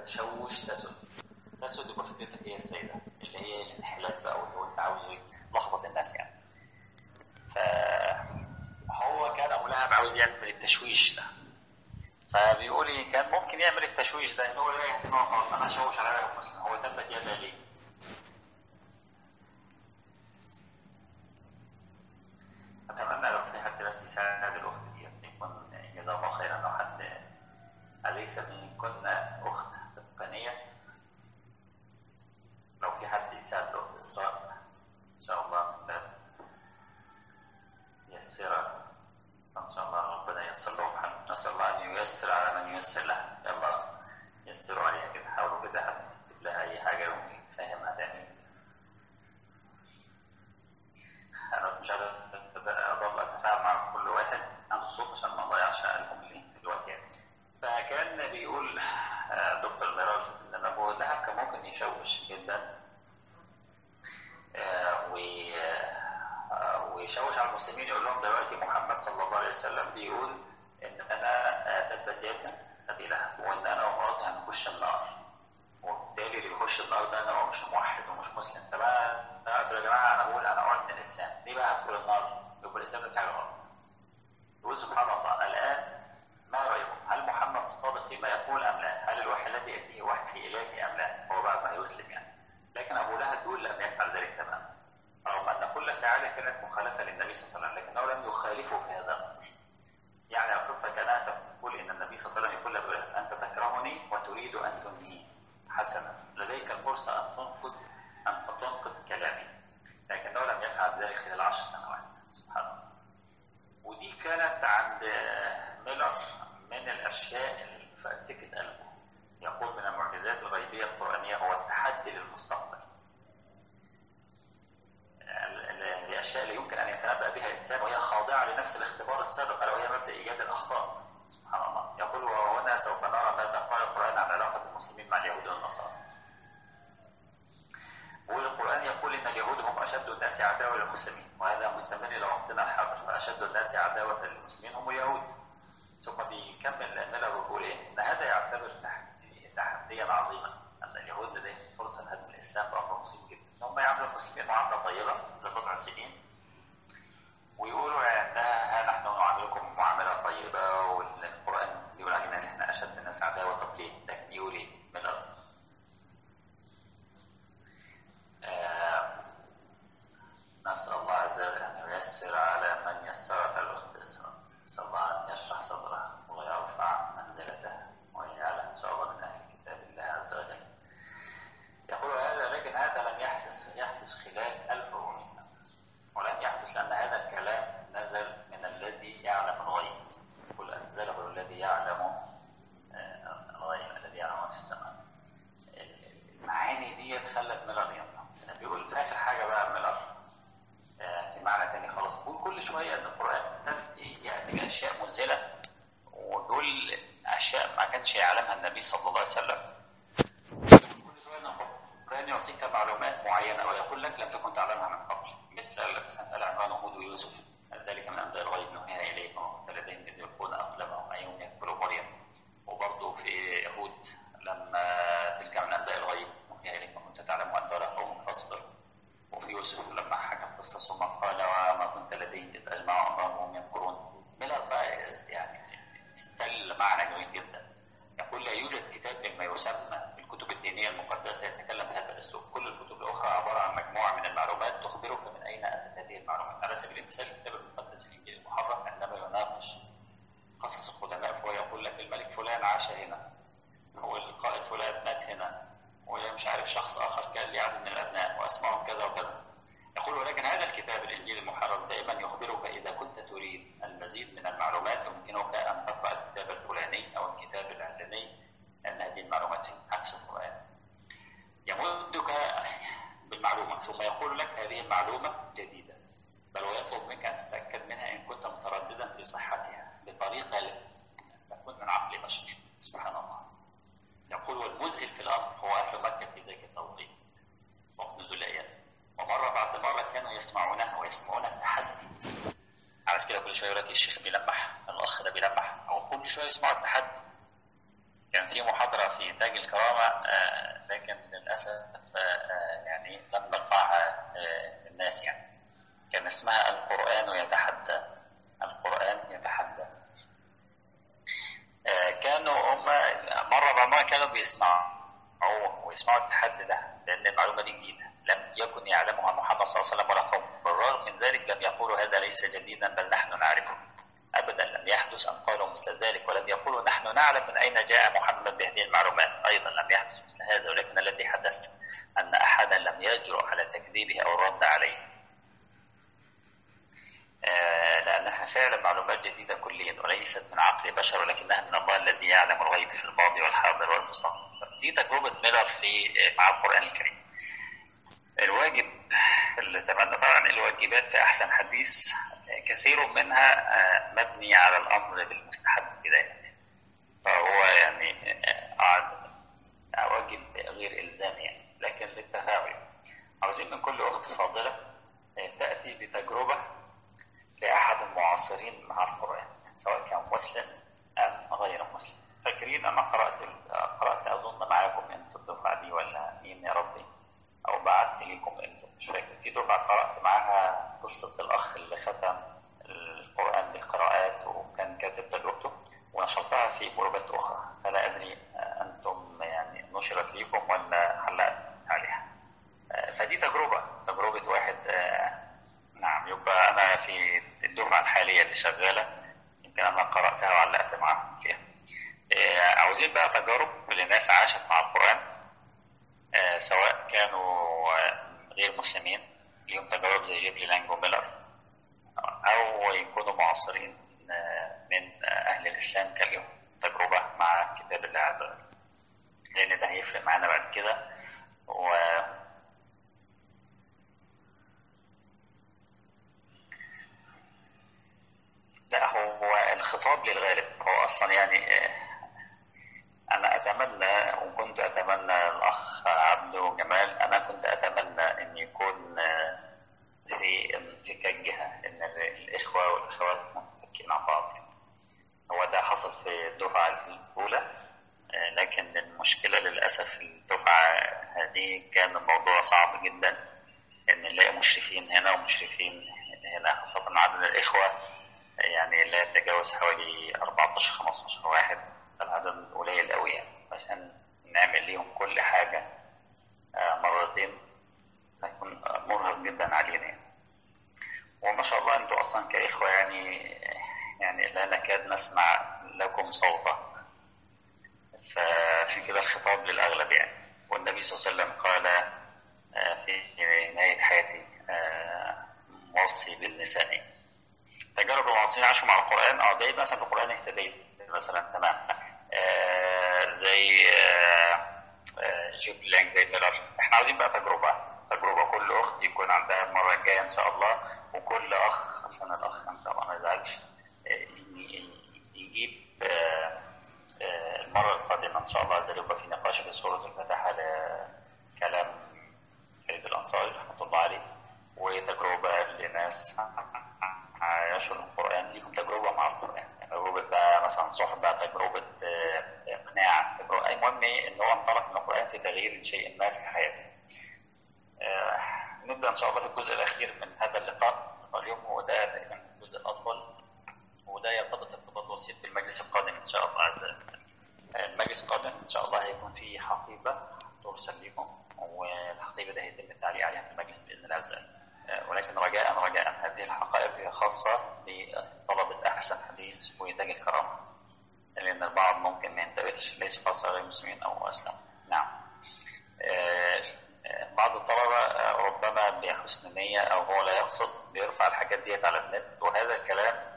تشوش تسد تسد يبقى فكرتك هي السيدة اللي هي الانحلال بقى واللي انت عاوز تلخبط الناس يعني فهو كان ابو لهب عاوز يعمل التشويش ده فبيقول لي كان ممكن يعمل التشويش ده ان هو يريح دماغه خلاص انا اشوش على غير المسلم هو تبت يدا ليه اتمنى لو في حد بس يساعد الاخت دي يكون جزاه الله خيرا لو حد اليس منكن اخت تقنيه لو في حد يساعد الاخت اسراء ان شاء الله يسر ان شاء الله ربنا ييسر لهم حل نسال الله ان ييسر على من ييسر له يلا يسروا عليها كده حاولوا كده حد يكتب لها اي حاجه ويفهمها تعمل انا بس مش عايز اضل اتفاعل مع كل واحد عنده الصوت عشان ما اضيعش عليكم الوقت يعني فكان بيقول دكتور ميراج ان ابو لهب كان ممكن يشوش جدا ويشوش على المسلمين يقول لهم دلوقتي محمد صلى الله عليه وسلم بيقول ان انا تبت يدا ابي لهب وان انا ومراتي هنخش النار وبالتالي اللي بيخش النار ده انا مش موحد ومش مسلم طب انا قلت يا جماعه انا بقول انا اعلن الاسلام ليه بقى ادخل النار؟ يبقى الاسلام ده حاجه غلط يقول سبحان الله الان ما رايكم؟ هل محمد صادق فيما يقول ام لا؟ هل الوحي الذي ياتيه وحي الهي ام لا؟ هو بعد ما يسلم يعني لكن ابو لهب يقول لم يفعل ذلك تماما رغم ان كل فعله كانت مخالفه للنبي صلى الله عليه وسلم لكنه لم يخالفه في هذا الامر يعني القصه كانها تقول ان النبي صلى الله عليه وسلم يقول لابو لهب انت تكرهني وتريد ان تنهي حسنا لديك الفرصه ان تنقض ان تنقض كلامي لكنه لم يفعل ذلك خلال عشر سنوات سبحان الله ودي كانت عند ميلر من الاشياء اللي فاتكت قلبه يقول من المعجزات الغيبيه القرانيه هو التحدي للمستقبل الاشياء اللي يمكن ان يتنبا بها الانسان وهي خاضعه لنفس الاختبار السابق الا وهي مبدا ايجاد الاخطاء سبحان الله يقول وهنا سوف نرى ماذا قال القران عن علاقه المسلمين مع اليهود والنصارى والقرآن يقول إن اليهود هم أشد الناس عداوة للمسلمين وهذا مستمر إلى وقتنا الحاضر فأشد الناس عداوة للمسلمين هم اليهود ثم بيكمل ميلر ويقول إيه؟ إن هذا يعتبر تحديا عظيما أن اليهود لديهم فرصة هدم الإسلام بأمر بسيط جدا هم يعاملوا المسلمين معاملة طيبة لبضع سنين ويقولوا إنها نحن نعاملكم معاملة طيبة والقرآن بيقول علينا إن إحنا أشد الناس عداوة طب ليه؟ لكن يقول ميلر آه نسأل الله عز وجل أن ييسر على من يسرت الأخت إسراء نسأل الله أن يشرح صدره ويرفع منزلته ويجعله إن شاء الله من أهل كتاب الله عز وجل يقول هذا لكن هذا لم يحدث يحدث خلال 1400 سنة ولم يحدث لأن هذا الكلام نزل من الذي يعلم الغيب يقول أنزله الذي يعلم الغيب الذي يعلم في السماء المعاني دي خلت ميلر ينطق بيقول في اخر حاجه بقى ميلر في معنى تاني خلاص بيقول كل شويه ان القران ياتي باشياء مذهله ودول اشياء ما كانش يعلمها النبي صلى الله عليه وسلم كل شويه ان القران يعطيك معلومات معينه ويقول لك لم تكن تعلمها من قبل مثل مثلا العمران وهود ويوسف ذلك من انباء الغيب نوحيها اليكم وكنت لديهم اذ يلقون اقلامهم ايهم يكفر مريم وبرضه في يهود لما تلك من انباء الغيب نوحيها اليك وكنت تعلم ان ترى قوم فاصبر وفي يوسف لما حكى القصه ثم قال وما كنت لديهم اذ اجمعوا امرهم وهم يمكرون ميلر بقى يعني استل معنى جميل جدا يقول لا يوجد كتاب مما يسمى الكتب الدينيه المقدسه يتكلم بهذا الاسلوب كل الكتب الاخرى عباره عن مجموعه من المعلومات تخبرك من اين اتت هذه المعلومات على سبيل المثال الكتاب المقدس الانجيل المحرف عندما يناقش قصص القدماء فهو يقول لك الملك فلان عاش هنا هو القائد فلان مات هنا ومش عارف شخص اخر كان لعدد من الابناء واسمائهم كذا وكذا يقول ولكن هذا الكتاب الانجيل المحرم دائما يخبرك اذا كنت تريد المزيد من المعلومات يمكنك ان تقرا الكتاب الفلاني او الكتاب العلاني لان هذه المعلومات عكس القران يمدك بالمعلومه ثم يقول لك هذه المعلومه جديده بل ويطلب منك ان تتاكد منها ان كنت مترددا في صحتها بطريقه تكون من عقل بشر سبحان الله يقول والمذهل في الامر هو اهل مكه في ذلك التوقيت وقت نزول الايات ومره بعد مره كانوا يسمعونه ويسمعون التحدي عارف كده كل شويه يقول لك الشيخ بيلمح الاخ ده بيلمح او كل شويه يسمعوا التحدي كان في محاضرة في تاج الكرامة لكن للأسف يعني لم نرفعها للناس يعني كان اسمها القرآن يتحدى القرآن يتحدى كانوا هم مرة بعضهم كانوا بيسمعوا ويسمعوا التحدي ده لأن المعلومة دي جديدة لم يكن يعلمها محمد صلى الله عليه وسلم ولا قوم بالرغم من ذلك لم يقولوا هذا ليس جديدا بل نحن نعرفه أبدا لم يحدث أن قالوا مثل ذلك ولم يقولوا نحن نعلم من أين جاء محمد بهذه المعلومات أيضا لم يحدث مثل هذا ولكن الذي حدث أن أحدا لم يجرؤ على تكذيبه أو الرد عليه آه لأنها فعلا معلومات جديدة كليا وليست من عقل بشر ولكنها من الله الذي يعلم الغيب في الماضي والحاضر والمستقبل دي تجربة ميلر في مع القرآن الكريم الواجب اللي تبنى طبعا الواجبات في أحسن حديث كثير منها مبني على الأمر بالمستحب بداية فهو يعني واجب غير إلزامي يعني لكن للتفاعل عاوزين من كل أخت فاضلة تأتي بتجربة لأحد المعاصرين مع القرآن سواء كان مسلم أم غير مسلم فاكرين أنا قرأت قرأت أظن معاكم أنتوا الدفعة دي ولا مين يا ربي أو بعت لكم أنتوا مش فاكر في دفعة قرأت معاها قصة الأخ اللي ختم القرآن بالقراءات وكان كاتب تجربته ونشرتها في جروبات أخرى فلا أدري أنتم يعني نشرت ليكم ولا علقت عليها فدي تجربة تجربة واحد نعم يبقى أنا في الدفعة الحالية اللي شغالة يمكن أنا قرأتها وعلقت معاهم فيها عاوزين بقى تجارب لناس عاشت مع القرآن سواء كانوا غير مسلمين ليهم تجارب زي جيبلي لانجو ميلر أو يكونوا معاصرين من أهل الإسلام كان لهم تجربة مع كتاب الله عز وجل لأن ده هيفرق معانا بعد كده و لا هو الخطاب للغالب هو أصلا يعني أنا أتمنى وكنت أتمنى الأخ عبده جمال أنا كنت أتمنى أن يكون في انفكاك جهة ان الاخوة والاخوات منفكين مع بعض هو ده حصل في الدفعة الاولى لكن المشكلة للأسف الدفعة هذه كان الموضوع صعب جدا ان نلاقي مشرفين هنا ومشرفين هنا خاصة عدد الاخوة يعني لا يتجاوز حوالي 14 15 واحد العدد قليل قوي يعني عشان نعمل ليهم كل حاجة مرتين هيكون مرهق جدا علينا يعني. وما شاء الله انتوا اصلا كاخوه يعني يعني لا نكاد نسمع لكم صوتا فعشان كده الخطاب للاغلب يعني والنبي صلى الله عليه وسلم قال في نهايه حياتي موصي بالنساء تجارب المعاصرين عاشوا مع القران اه زي مثلا في القران اهتديت مثلا تمام آه زي آه آه جيب لانج زي ميلر احنا عاوزين بقى تجربه تجربة كل أخت يكون عندها المرة الجاية إن شاء الله وكل أخ عشان الأخ إن شاء الله ما يزعلش يجيب المرة القادمة إن شاء الله عز يبقى في نقاش في سورة الفتح على كلام فريد الأنصاري رحمة الله عليه وتجربة لناس عاشوا القرآن ليهم تجربة مع القرآن تجربة بقى مثلا صحبة تجربة إقناع تجربة المهم إن هو انطلق من القرآن في تغيير شيء ما في حياته آه نبدأ إن شاء الله في الجزء الأخير من هذا اللقاء اليوم هو ده تقريبا الجزء الأطول وده يرتبط ارتباط وسيط بالمجلس القادم إن شاء الله عز وجل المجلس القادم إن شاء الله هيكون فيه حقيبة ترسل لكم والحقيبة ده هيتم التعليق عليها في المجلس بإذن الله عز وجل آه ولكن رجاء رجاء هذه الحقائق هي خاصة بطلبة أحسن حديث وإنتاج الكرامة لأن البعض ممكن ما ينتبهش ليس خاصة غير المسلمين أو أسلم نعم آه بعض الطلبة ربما بحسن نية أو هو لا يقصد بيرفع الحاجات ديت على النت وهذا الكلام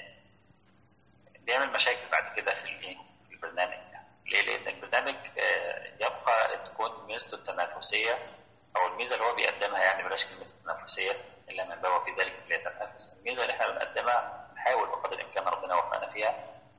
بيعمل مشاكل بعد كده في الايه في البرنامج ليه؟ لأن البرنامج يبقى تكون ميزته التنافسية أو الميزة اللي هو بيقدمها يعني بلاش كلمة التنافسية إلا من باب في ذلك فليتنافس الميزة اللي احنا بنقدمها نحاول بقدر الإمكان ربنا وفقنا فيها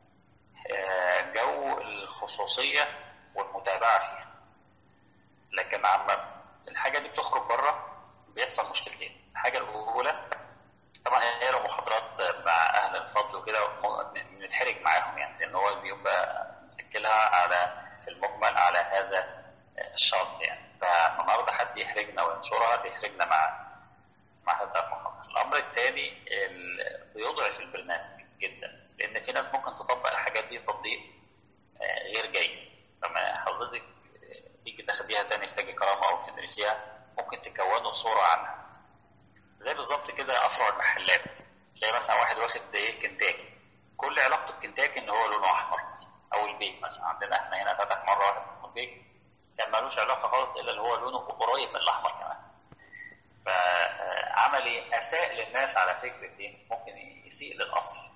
جو الخصوصية والمتابعة فيها لكن عما الحاجة دي بتخرج بره بيحصل مشكلتين الحاجة الأولى طبعا هي لو محاضرات مع أهل الفضل وكده بنتحرج معاهم يعني لأن هو بيبقى نأكلها على في المجمل على هذا الشرط يعني فالنهارده حد يحرجنا وينشرها بيحرجنا مع مع هذا المخاطر. الأمر الثاني بيضعف البرنامج جدا لأن في ناس ممكن تطبق الحاجات دي تطبيق غير جيد لما حضرتك تيجي تاخديها تاني في تاج كرامة أو تدرسيها ممكن تكونوا صورة عنها زي بالظبط كده أفرع المحلات تلاقي مثلا واحد واخد ايه كنتاكي كل علاقته بكنتاكي ان هو لونه احمر مثلا او البيك مثلا عندنا احنا هنا فتح مره واحد اسمه البيك كان ملوش علاقه خالص الا اللي هو لونه قريب من الاحمر كمان فعمل ايه اساء للناس على فكره ايه ممكن يسيء للاصل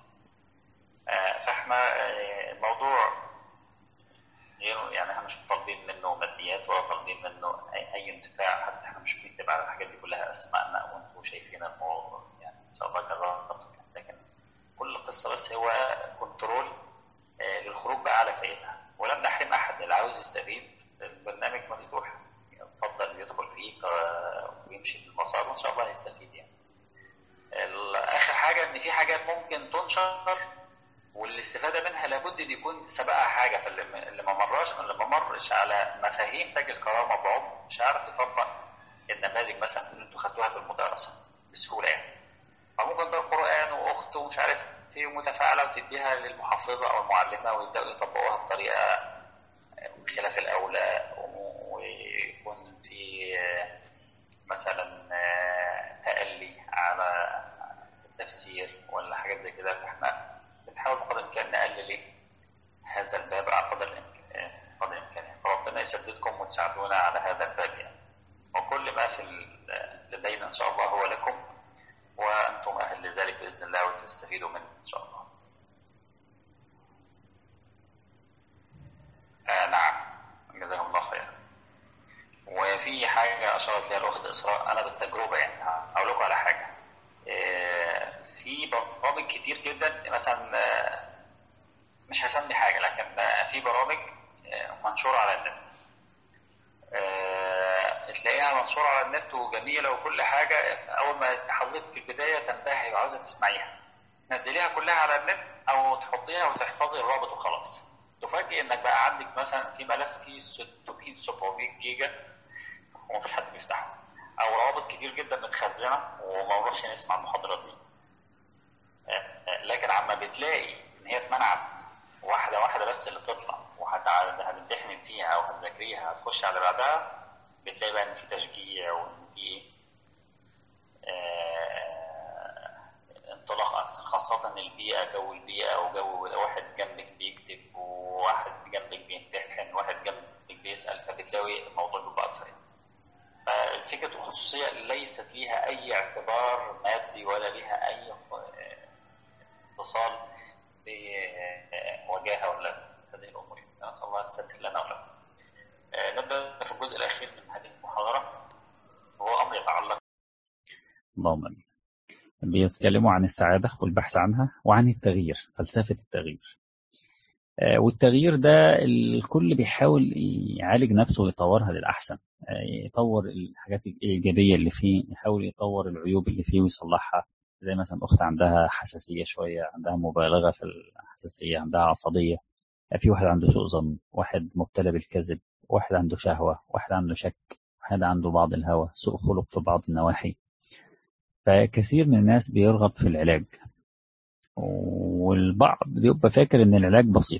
فاحنا الموضوع غير يعني احنا مش طالبين منه ماديات ولا طالبين منه اي, أي انتفاع حتى احنا مش بنكتب على الحاجات دي كلها اسمائنا وانتم شايفين الموضوع يعني ان شاء الله جربت لكن كل قصه بس هو كنترول آه للخروج بقى على فائدها ولم نحرم احد اللي عاوز يستفيد البرنامج مفتوح يفضل يدخل فيه آه ويمشي في المسار وان شاء الله هيستفيد يعني اخر حاجه ان في حاجات ممكن تنشر والاستفاده منها لابد ان يكون سبقها حاجه فاللي ما مرش اللي ما مرش على مفاهيم تاج الكرامه بعمق مش عارف يطبق النماذج مثلا اللي انتوا خدتوها في المدرسه بسهوله يعني فممكن ده القران واخت ومش عارف في متفاعله وتديها للمحفظه او المعلمه ويبداوا يطبقوها بطريقه خلاف الاولى ويكون في مثلا تألي على التفسير ولا حاجات زي كده فاحنا بنحاول بقدر الامكان نقلل هذا الباب على قدر الامكان قدر الامكان فربنا يسددكم وتساعدونا على هذا الباب يعني وكل ما في لدينا ان شاء الله هو لكم وانتم اهل لذلك باذن الله وتستفيدوا منه ان شاء الله. آه نعم جزاهم الله خيرا. وفي حاجه اشارت لها الاخت اسراء انا بالتجربه يعني هقول لكم على حاجه. آه في برامج كتير جدا مثلا مش هسمي حاجه لكن في برامج منشوره على النت تلاقيها منشوره على النت وجميله وكل حاجه اول ما حضرتك في البدايه تنتهي وعاوزه تسمعيها نزليها كلها على النت او تحطيها وتحفظي الرابط وخلاص تفاجئ انك بقى عندك مثلا في ملف فيه 600 700 جيجا ومفيش حد بيفتحه او روابط كتير جدا متخزنه وما نروحش نسمع المحاضرات دي لكن عما بتلاقي ان هي اتمنعت واحده واحده بس اللي تطلع وهتمتحن فيها او هتذاكريها هتخش على بعدها بتلاقي بقى ان في تشجيع وان في انطلاق اكثر خاصه ان البيئه جو البيئه وجو واحد جنبك بيكتب وواحد جنبك بيمتحن وواحد جنبك بيسال فبتلاقي الموضوع بيبقى اكثر ففكره الخصوصيه ليست ليها اي اعتبار مادي ولا ليها اي اتصال بوجاهه ولا هذه الامور نسال الله يستر لنا ولكم. نبدا في الجزء الاخير من هذه المحاضره وهو امر يتعلق اللهم امين. بيتكلموا عن السعاده والبحث عنها وعن التغيير فلسفه التغيير. والتغيير ده الكل بيحاول يعالج نفسه ويطورها للاحسن يطور الحاجات الايجابيه اللي فيه يحاول يطور العيوب اللي فيه ويصلحها زي مثلا اخت عندها حساسيه شويه عندها مبالغه في الحساسيه عندها عصبيه في واحد عنده سوء ظن واحد مبتلى بالكذب واحد عنده شهوه واحد عنده شك واحد عنده بعض الهوى سوء خلق في بعض النواحي فكثير من الناس بيرغب في العلاج والبعض بيبقى فاكر ان العلاج بسيط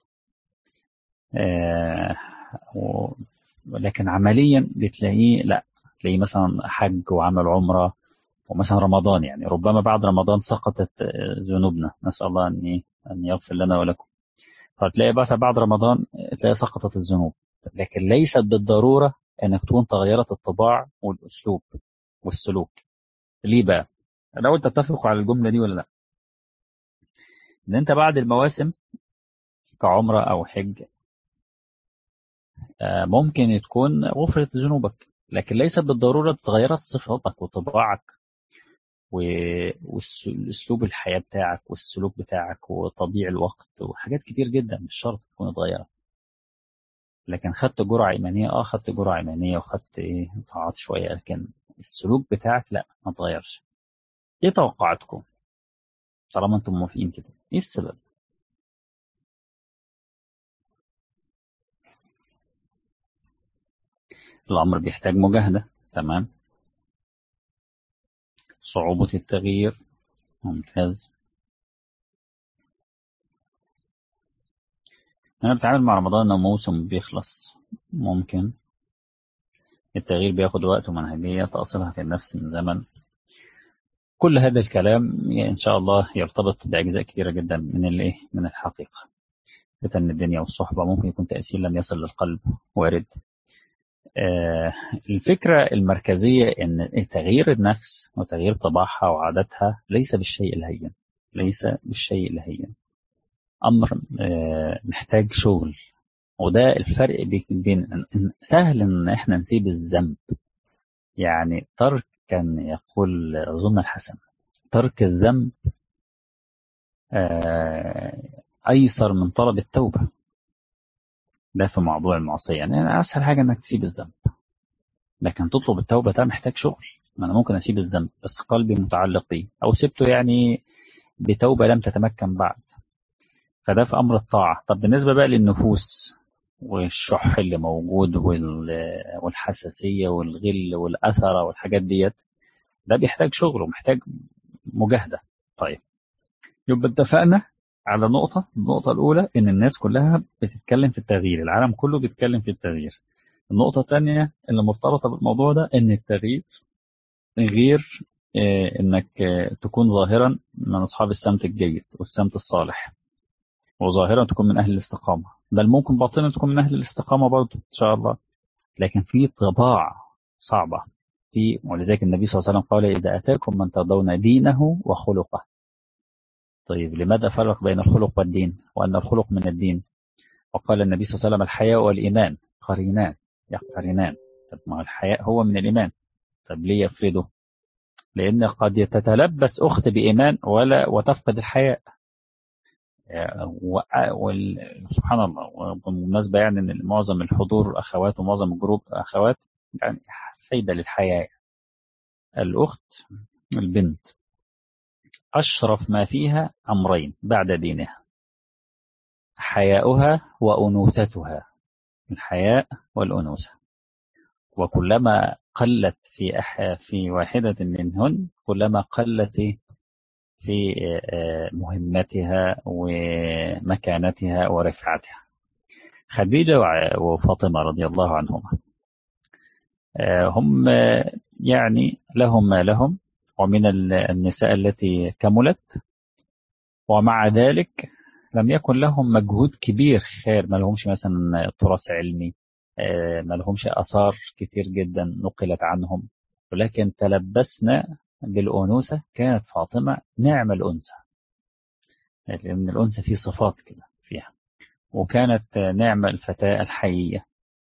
آه و... لكن عمليا بتلاقيه لا تلاقيه مثلا حج وعمل عمره ومثلا رمضان يعني ربما بعد رمضان سقطت ذنوبنا نسأل الله أن أن يغفر لنا ولكم فتلاقي بس بعد رمضان تلاقي سقطت الذنوب لكن ليست بالضرورة أنك تكون تغيرت الطباع والأسلوب والسلوك ليه بقى؟ الأول تتفقوا على الجملة دي ولا لا؟ إن أنت بعد المواسم كعمرة أو حج ممكن تكون غفرت ذنوبك لكن ليست بالضرورة تغيرت صفاتك وطباعك واسلوب الحياه بتاعك والسلوك بتاعك وتضييع الوقت وحاجات كتير جدا مش شرط تكون اتغيرت لكن خدت جرعه ايمانيه اه خدت جرعه ايمانيه وخدت ايه طاعات شويه لكن السلوك بتاعك لا ما اتغيرش ايه توقعاتكم طالما انتم موافقين كده ايه السبب الأمر بيحتاج مجاهدة تمام صعوبة التغيير ممتاز أنا بتعامل مع رمضان إنه موسم بيخلص ممكن التغيير بياخد وقت ومنهجية تأصلها في النفس من زمن كل هذا الكلام إن شاء الله يرتبط بأجزاء كثيرة جدا من الإيه من الحقيقة فتن الدنيا والصحبة ممكن يكون تأثير لم يصل للقلب وارد آه الفكرة المركزية إن تغيير النفس وتغيير طباعها وعاداتها ليس بالشيء الهين ليس بالشيء الهين أمر آه محتاج شغل وده الفرق بين سهل إن إحنا نسيب الذنب يعني ترك كان يقول أظن الحسن ترك الذنب آه أيسر من طلب التوبة ده في موضوع المعصية يعني أسهل حاجة إنك تسيب الذنب لكن تطلب التوبة ده محتاج شغل ما أنا ممكن أسيب الذنب بس قلبي متعلق بيه أو سبته يعني بتوبة لم تتمكن بعد فده في أمر الطاعة طب بالنسبة بقى للنفوس والشح اللي موجود والحساسية والغل والأثرة والحاجات ديت ده بيحتاج شغل ومحتاج مجاهدة طيب يبقى اتفقنا على نقطة النقطة الأولى إن الناس كلها بتتكلم في التغيير العالم كله بيتكلم في التغيير النقطة الثانية اللي مرتبطة بالموضوع ده إن التغيير غير إنك تكون ظاهرا من أصحاب السمت الجيد والسمت الصالح وظاهرا تكون من أهل الاستقامة بل ممكن باطنا تكون من أهل الاستقامة برضه إن شاء الله لكن في طباع صعبة في ولذلك النبي صلى الله عليه وسلم قال إذا أتاكم من ترضون دينه وخلقه طيب لماذا فرق بين الخلق والدين وأن الخلق من الدين وقال النبي صلى الله عليه وسلم الحياء والإيمان قرينان يقترنان طب ما الحياء هو من الإيمان طب ليه يفرده لأن قد تتلبس أخت بإيمان ولا وتفقد الحياء سبحان الله وبالمناسبة يعني ان معظم الحضور اخوات ومعظم الجروب اخوات يعني فايدة للحياة الاخت البنت اشرف ما فيها امرين بعد دينها حياؤها وانوثتها الحياء والانوثة وكلما قلت في أح في واحدة منهن كلما قلت في مهمتها ومكانتها ورفعتها خديجة وفاطمة رضي الله عنهما هم يعني لهم ما لهم ومن النساء التي كملت ومع ذلك لم يكن لهم مجهود كبير خير ما لهمش مثلا تراث علمي ما لهمش أثار كتير جدا نقلت عنهم ولكن تلبسنا بالأنوثة كانت فاطمة نعم الأنثى لأن الأنثى فيه صفات كده فيها وكانت نعم الفتاة الحيية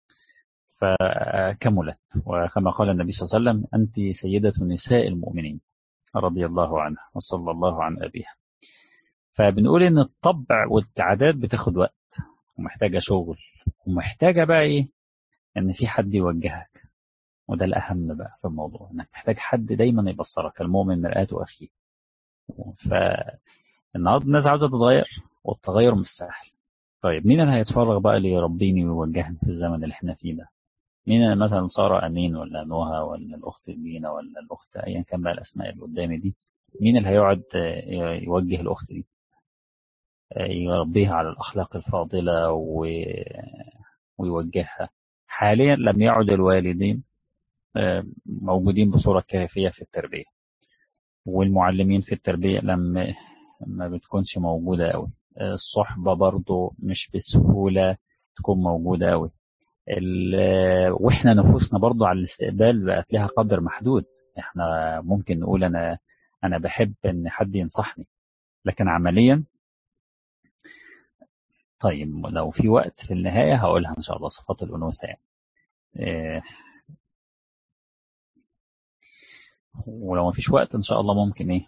فكملت وكما قال النبي صلى الله عليه وسلم أنت سيدة نساء المؤمنين رضي الله عنها وصلى الله عن أبيها فبنقول إن الطبع والعادات بتاخد وقت ومحتاجة شغل ومحتاجة بقى إيه إن في حد يوجهك وده الأهم بقى في الموضوع إنك محتاج حد دايما يبصرك المؤمن مرآة أخيه فالنهارده الناس عاوزة تتغير والتغير مش سهل طيب مين اللي هيتفرغ بقى اللي يربيني ويوجهني في الزمن اللي احنا فيه ده مين مثلا سارة أمين ولا نوها ولا الأخت مينا ولا الأخت أيا كان بقى الأسماء اللي قدامي دي مين اللي هيقعد يوجه الأخت دي يربيها على الأخلاق الفاضلة و... ويوجهها حاليا لم يعد الوالدين موجودين بصورة كافية في التربية والمعلمين في التربية لم ما بتكونش موجودة قوي الصحبة برضو مش بسهولة تكون موجودة قوي واحنا نفوسنا برضو على الاستقبال بقت لها قدر محدود احنا ممكن نقول انا انا بحب ان حد ينصحني لكن عمليا طيب لو في وقت في النهاية هقولها ان شاء الله صفات الانوثة يعني إيه ولو ما فيش وقت ان شاء الله ممكن ايه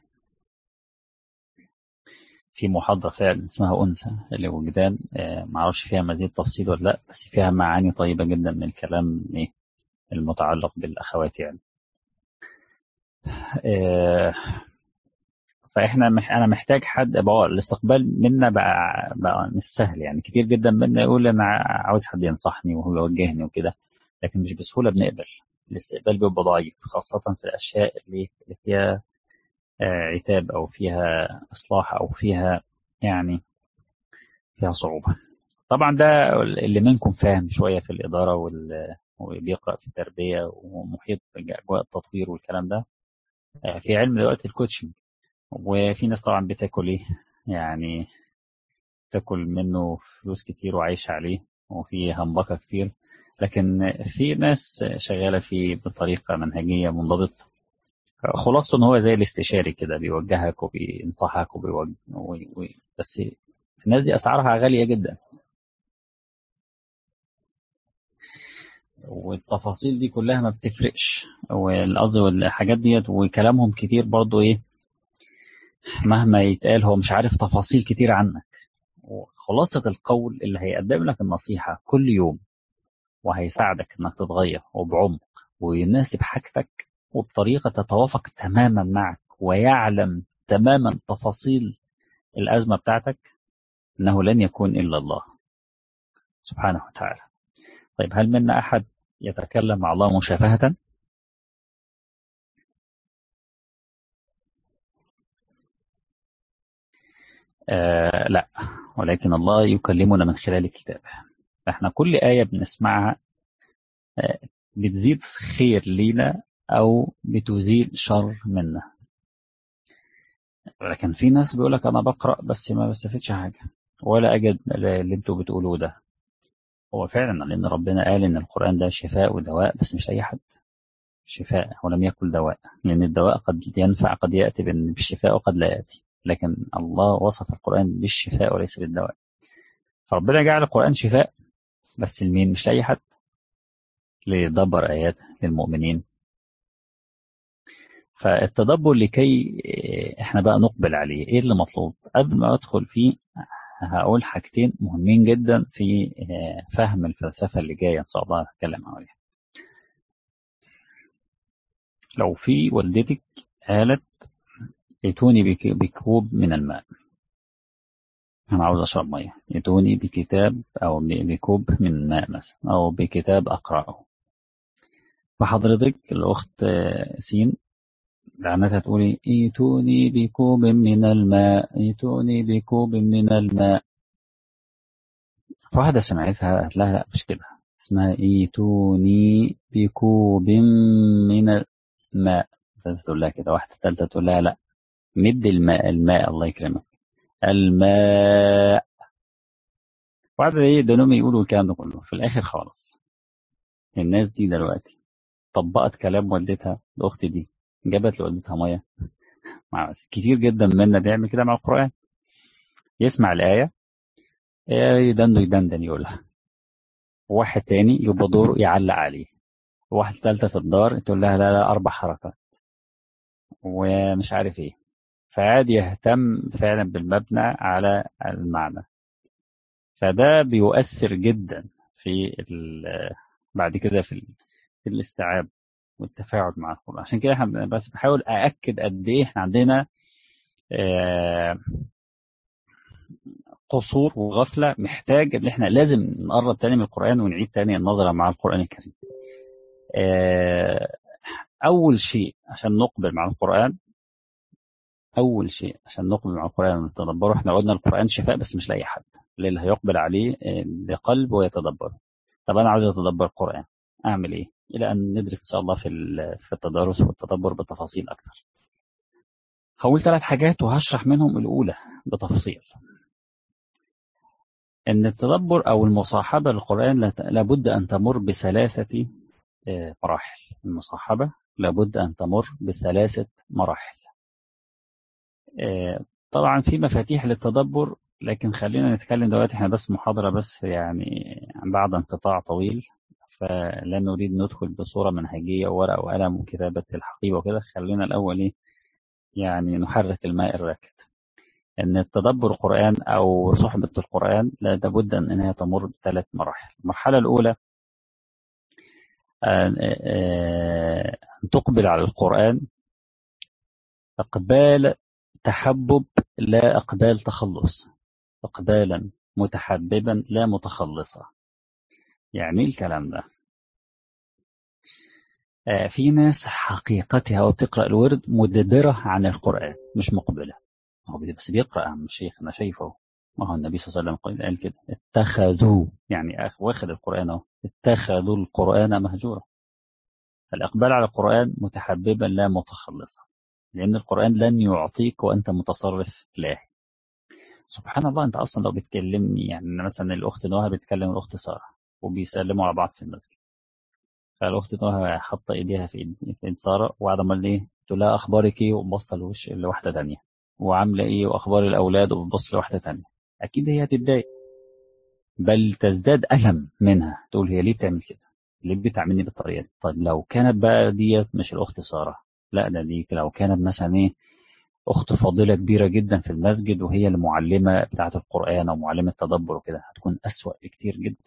في محاضرة فعلا اسمها أنثى اللي وجدان آه معرفش فيها مزيد تفصيل ولا لا بس فيها معاني طيبة جدا من الكلام ايه المتعلق بالأخوات يعني آه فاحنا مح انا محتاج حد بقى الاستقبال منا بقى بقى مش سهل يعني كتير جدا منا يقول انا عاوز حد ينصحني وهو يوجهني وكده لكن مش بسهولة بنقبل الاستقبال بيبقى ضعيف خاصة في الأشياء اللي اللي فيها عتاب أو فيها إصلاح أو فيها يعني فيها صعوبة طبعا ده اللي منكم فاهم شوية في الإدارة وال... وبيقرأ في التربية ومحيط بأجواء التطوير والكلام ده في علم دلوقتي الكوتشنج وفي ناس طبعا بتاكل ايه يعني تاكل منه فلوس كتير وعايشة عليه وفي همبكة كتير لكن في ناس شغالة فيه بطريقة منهجية منضبطة خلاصته ان هو زي الاستشاري كده بيوجهك وبينصحك وبيوجه وي... بس الناس دي اسعارها غالية جدا والتفاصيل دي كلها ما بتفرقش والقصد والحاجات ديت وكلامهم كتير برضو ايه مهما يتقال هو مش عارف تفاصيل كتير عنك وخلاصة القول اللي هيقدم لك النصيحة كل يوم وهيساعدك انك تتغير وبعمق ويناسب حاجتك وبطريقة تتوافق تماما معك ويعلم تماما تفاصيل الأزمة بتاعتك إنه لن يكون إلا الله سبحانه وتعالى طيب هل منا أحد يتكلم مع الله مشافهة آه لا ولكن الله يكلمنا من خلال كتابه احنا كل آية بنسمعها آه بتزيد خير لينا أو بتزيل شر منا لكن في ناس بيقول لك أنا بقرأ بس ما بستفدش حاجة ولا أجد اللي انتوا بتقولوه ده هو فعلا لأن ربنا قال إن القرآن ده شفاء ودواء بس مش أي حد شفاء ولم يكن دواء لأن الدواء قد ينفع قد يأتي بالشفاء وقد لا يأتي لكن الله وصف القرآن بالشفاء وليس بالدواء فربنا جعل القرآن شفاء بس لمين مش لأي حد ليدبر آيات للمؤمنين فالتدبر لكي احنا بقى نقبل عليه ايه اللي مطلوب قبل ما ادخل فيه هقول حاجتين مهمين جدا في فهم الفلسفة اللي جاية ان شاء الله هتكلم عليها لو في والدتك قالت ائتوني بكوب من الماء انا عاوز اشرب ميه ائتوني بكتاب او بكوب من ماء مثلا او بكتاب اقراه فحضرتك الاخت سين لعنتها تقولي ائتوني بكوب من الماء ائتوني بكوب من الماء فواحدة سمعتها قالت لها لا مش كده اسمها ائتوني بكوب من الماء تقول لها كده واحدة ثالثة تقول لها لا مد الماء الماء الله يكرمك الماء وبعد ايه دول يقولوا الكلام ده كله في الاخر خالص الناس دي دلوقتي طبقت كلام والدتها الاخت دي جابت لوالدتها ميه مع كتير جدا منا بيعمل كده مع القران يسمع الايه يدندن يدندن يقولها واحد تاني يبقى دوره يعلق عليه واحد ثالثه في الدار تقول لها لا لا اربع حركات ومش عارف ايه فعاد يهتم فعلا بالمبنى على المعنى فده بيؤثر جدا في بعد كده في, في الاستيعاب والتفاعل مع القرآن عشان كده احنا بس بحاول أأكد قد إيه احنا عندنا قصور وغفلة محتاج إن احنا لازم نقرب تاني من القرآن ونعيد تاني النظرة مع القرآن الكريم أول شيء عشان نقبل مع القرآن أول شيء عشان نقبل مع القرآن ونتدبره احنا قلنا القرآن شفاء بس مش لأي حد اللي هيقبل عليه بقلب ويتدبره طب أنا عاوز أتدبر القرآن أعمل إيه؟ إلى أن ندرس إن شاء الله في في التدارس والتدبر بتفاصيل أكثر. هقول ثلاث حاجات وهشرح منهم الأولى بتفصيل. أن التدبر أو المصاحبة للقرآن لابد أن تمر بثلاثة مراحل. المصاحبة لابد أن تمر بثلاثة مراحل. طبعا في مفاتيح للتدبر لكن خلينا نتكلم دلوقتي احنا بس محاضرة بس يعني بعد انقطاع طويل فلا نريد ندخل بصورة منهجية وورقة وقلم وكتابة الحقيبة وكده خلينا الأول إيه يعني نحرك الماء الراكد أن التدبر القرآن أو صحبة القرآن لابد أن إنها تمر بثلاث مراحل المرحلة الأولى أن تقبل على القرآن إقبال تحبب لا إقبال تخلص إقبالا متحببا لا متخلصا يعني ايه الكلام ده آه في ناس حقيقتها وبتقرأ الورد مدبرة عن القرآن مش مقبلة هو بس بيقرأ يا عم الشيخ أنا شايفه ما هو النبي صلى الله عليه وسلم قال كده اتخذوا يعني واخد القرآن اهو اتخذوا القرآن مهجورا فالإقبال على القرآن متحببا لا متخلصا لأن القرآن لن يعطيك وأنت متصرف لاهي سبحان الله أنت أصلا لو بتكلمني يعني مثلا الأخت نوها بتكلم الأخت سارة وبيسلموا على بعض في المسجد فالأخت نوها حاطة إيديها في إيد في إيد سارة وقاعدة أمال إيه تقول لها أخبارك إيه وبص لوش لواحدة تانية وعاملة إيه وأخبار الأولاد وبتبص لواحدة تانية أكيد هي هتتضايق بل تزداد ألم منها تقول هي ليه بتعمل كده ليه بتعملني بالطريقة دي طيب لو كانت بقى ديت مش الأخت سارة لا ده دي لو كانت مثلا إيه أخت فاضلة كبيرة جدا في المسجد وهي المعلمة بتاعة القرآن أو معلمة تدبر وكده هتكون أسوأ بكتير جدا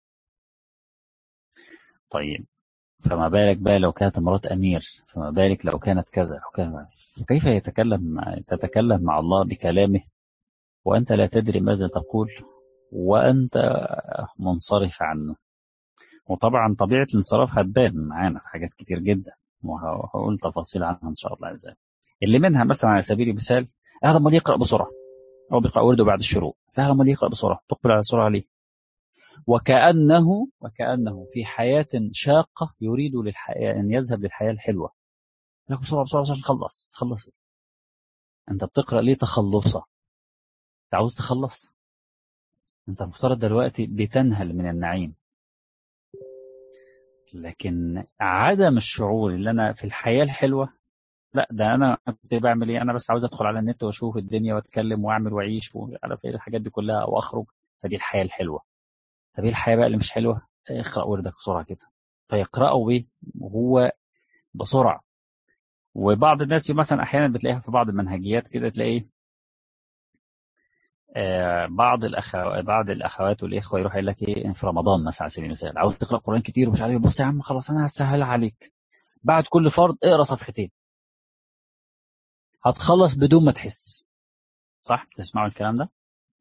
طيب فما بالك بقى لو كانت مرات أمير فما بالك لو كانت كذا لو كان كيف يتكلم تتكلم مع الله بكلامه وأنت لا تدري ماذا تقول وأنت منصرف عنه وطبعا طبيعة الانصراف هتبان معانا في حاجات كتير جدا وهقول تفاصيل عنها إن شاء الله عز وجل اللي منها مثلا على سبيل المثال هذا ما يقرأ بسرعة أو بيقرأ ورده بعد الشروق فهذا ما يقرأ بسرعة تقبل على السرعة ليه وكأنه وكأنه في حياة شاقة يريد للحياة أن يذهب للحياة الحلوة لك بسرعة بسرعة عشان تخلص تخلص أنت بتقرأ ليه تخلصة أنت عاوز تخلص أنت المفترض دلوقتي بتنهل من النعيم لكن عدم الشعور اللي أنا في الحياة الحلوة لا ده أنا كنت بعمل إيه أنا بس عاوز أدخل على النت وأشوف الدنيا وأتكلم وأعمل وأعيش وعارف إيه الحاجات دي كلها وأخرج فدي الحياة الحلوة طب إيه الحياة بقى اللي مش حلوة اقرأ وردك بسرعة كده فيقرأوا إيه وهو بسرعة وبعض الناس مثلا أحيانا بتلاقيها في بعض المنهجيات كده تلاقي آه بعض الأخوات بعض الأخوات والإخوة يروح يقول لك إيه في رمضان مثلا على سبيل المثال عاوز تقرأ قرآن كتير ومش عارف بص يا عم خلاص أنا هسهل عليك بعد كل فرض اقرأ صفحتين هتخلص بدون ما تحس صح تسمعوا الكلام ده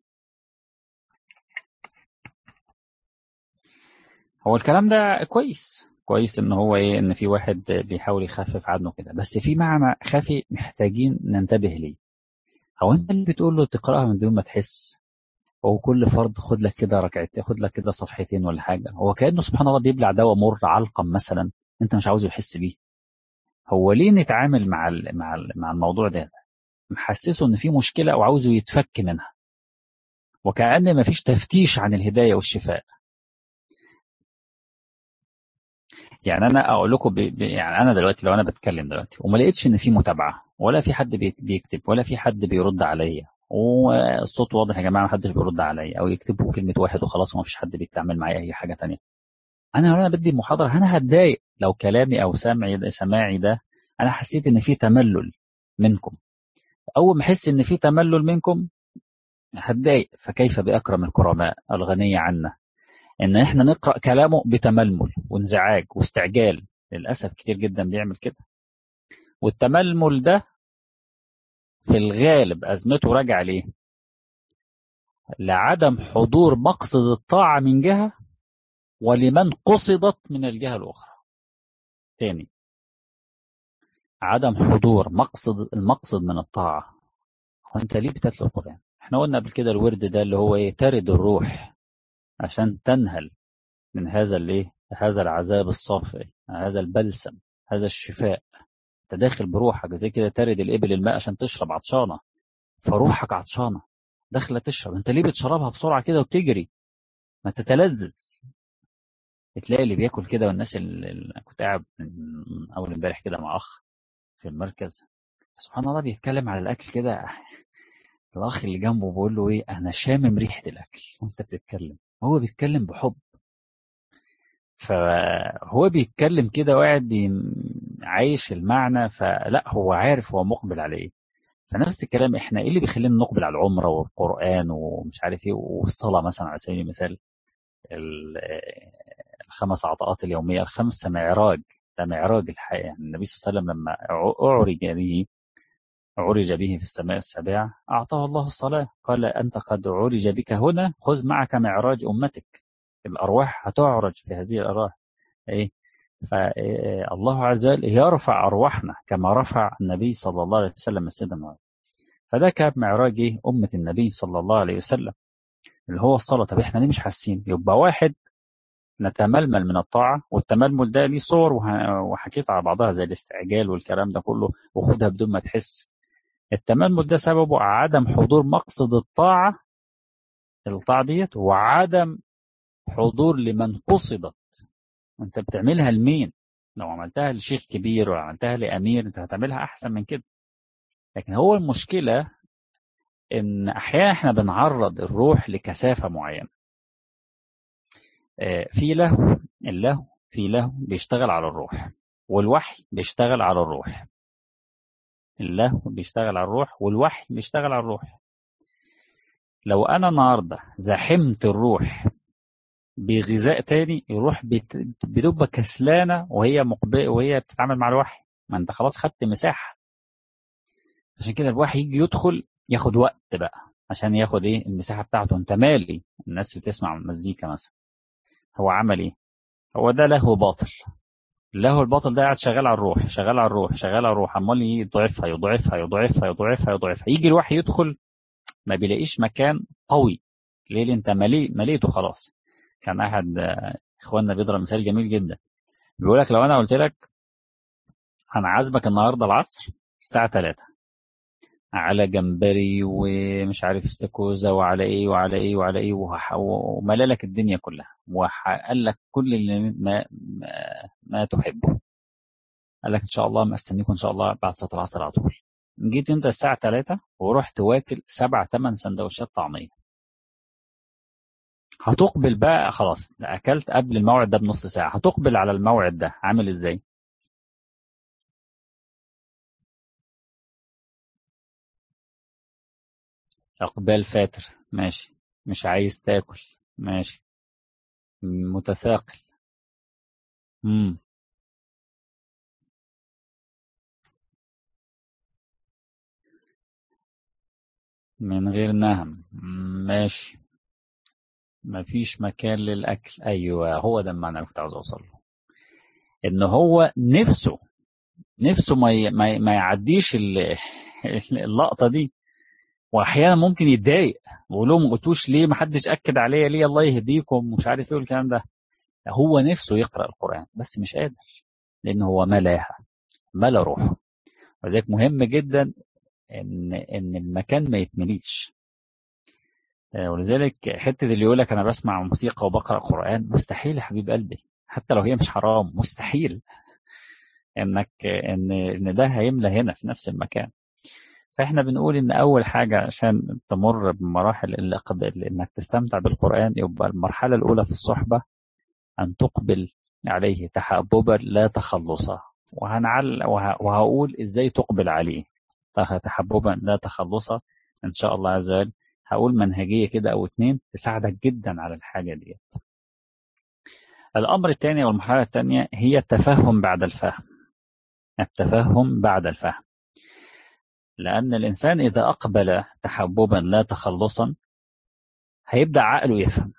هو الكلام ده كويس كويس ان هو ايه ان في واحد بيحاول يخفف عنه كده بس في معنى خفي محتاجين ننتبه ليه هو انت اللي بتقول له تقراها من دون ما تحس هو كل فرض خد لك كده ركعتين خد لك كده صفحتين ولا حاجه هو كانه سبحان الله بيبلع دواء مر علقم مثلا انت مش عاوزه يحس بيه هو ليه نتعامل مع ال مع ال مع الموضوع ده محسسه ان في مشكله وعاوزه يتفك منها وكأن ما فيش تفتيش عن الهدايه والشفاء يعني انا اقول لكم ب... ب... يعني انا دلوقتي لو انا بتكلم دلوقتي وما لقيتش ان في متابعه ولا في حد بي... بيكتب ولا في حد بيرد عليا والصوت واضح يا جماعه ما حدش بيرد عليا او يكتبوا كلمه واحد وخلاص وما فيش حد بيتعامل معايا اي حاجه تانية انا لو انا بدي محاضره انا هتضايق لو كلامي او سمعي ده سماعي ده انا حسيت ان في تملل منكم اول ما احس ان في تملل منكم هتضايق فكيف باكرم الكرماء الغني عنا ان احنا نقرا كلامه بتململ وانزعاج واستعجال للاسف كتير جدا بيعمل كده والتململ ده في الغالب ازمته راجع ليه لعدم حضور مقصد الطاعه من جهه ولمن قصدت من الجهه الاخرى تاني عدم حضور مقصد المقصد من الطاعه وانت ليه بتتلو القران احنا قلنا قبل كده الورد ده اللي هو ايه ترد الروح عشان تنهل من هذا الايه هذا العذاب الصافي هذا البلسم هذا الشفاء انت داخل بروحك زي كده ترد الابل الماء عشان تشرب عطشانه فروحك عطشانه داخله تشرب انت ليه بتشربها بسرعه كده وبتجري ما تتلذذ تلاقي اللي بياكل كده والناس اللي كنت قاعد من اول امبارح كده مع اخ في المركز سبحان الله بيتكلم على الاكل كده الاخ اللي جنبه بيقول له ايه انا شامم ريحه الاكل وانت بتتكلم هو بيتكلم بحب فهو بيتكلم كده وقاعد عايش المعنى فلا هو عارف هو مقبل على ايه فنفس الكلام احنا ايه اللي بيخلينا نقبل على العمره والقران ومش عارف ايه والصلاه مثلا على سبيل المثال الخمس عطاءات اليوميه الخمس معراج ده معراج الحياه يعني النبي صلى الله عليه وسلم لما اعرج به عرج به في السماء السابعة أعطاه الله الصلاة قال أنت قد عرج بك هنا خذ معك معراج أمتك الأرواح هتعرج في هذه الأرواح إيه فالله عز وجل يرفع أرواحنا كما رفع النبي صلى الله عليه وسلم السيدة معاذ فده كان معراج إيه؟ أمة النبي صلى الله عليه وسلم اللي هو الصلاة طب احنا ليه مش حاسين يبقى واحد نتململ من الطاعة والتململ ده ليه صور وحكيت على بعضها زي الاستعجال والكلام ده كله وخدها بدون ما تحس التململ ده سببه عدم حضور مقصد الطاعة الطاعة ديت وعدم حضور لمن قصدت وانت بتعملها لمين لو عملتها لشيخ كبير ولا عملتها لأمير انت هتعملها أحسن من كده لكن هو المشكلة ان احيانا احنا بنعرض الروح لكثافة معينة في له اللهو في لهو بيشتغل على الروح والوحي بيشتغل على الروح اللهو بيشتغل على الروح والوحي بيشتغل على الروح لو انا النهارده زحمت الروح بغذاء تاني الروح بتبقى كسلانه وهي مقبله وهي بتتعامل مع الوحي ما انت خلاص خدت مساحه عشان كده الوحي يجي يدخل ياخد وقت بقى عشان ياخد ايه المساحه بتاعته انت مالي الناس اللي بتسمع مزيكا مثلا هو عمل ايه هو ده له باطل له الباطل ده قاعد شغال على الروح شغال على الروح شغال على الروح عمال يضعفها يضعفها يضعفها يضعفها يضعفها يجي الوحي يدخل ما بيلاقيش مكان قوي ليه اللي انت ملي مليته خلاص كان احد اخواننا بيضرب مثال جميل جدا بيقول لك لو انا قلت لك انا عازمك النهارده العصر الساعه 3 على جمبري ومش عارف استاكوزا وعلى ايه وعلى ايه وعلى ايه وملالك الدنيا كلها وقال لك كل اللي ما, ما, ما تحبه قال لك ان شاء الله مستنيكم ان شاء الله بعد صلاه العصر على طول جيت انت الساعه 3 ورحت واكل سبع ثمان سندوتشات طعميه هتقبل بقى خلاص اكلت قبل الموعد ده بنص ساعه هتقبل على الموعد ده عامل ازاي اقبال فاتر ماشي مش عايز تاكل ماشي متثاقل امم من غير نهم ماشي مفيش مكان للأكل أيوة هو ده المعنى اللي كنت عاوز أوصل له إن هو نفسه نفسه ما ي... ما, ما يعديش اللقطة دي وأحيانا ممكن يتضايق ويقول لهم ما قلتوش ليه ما حدش أكد عليا ليه الله يهديكم ومش عارف إيه والكلام ده هو نفسه يقرأ القرآن بس مش قادر لأن هو ملاها ملا روحه ولذلك مهم جدا إن إن المكان ما يتمليش ولذلك حتة اللي يقول لك أنا بسمع موسيقى وبقرأ قرآن مستحيل يا حبيب قلبي حتى لو هي مش حرام مستحيل إنك إن إن ده هيملى هنا في نفس المكان فإحنا بنقول إن أول حاجة عشان تمر بمراحل الإقبال إنك تستمتع بالقرآن يبقى المرحلة الأولى في الصحبة أن تقبل عليه تحببا لا تخلصا وهنعل وهقول إزاي تقبل عليه تحببا لا تخلصا إن شاء الله عز وجل هقول منهجية كده أو اتنين تساعدك جدا على الحاجة دي الأمر الثاني والمرحلة الثانية هي التفهم بعد الفهم التفهم بعد الفهم لأن الإنسان إذا أقبل تحببا لا تخلصا هيبدأ عقله يفهم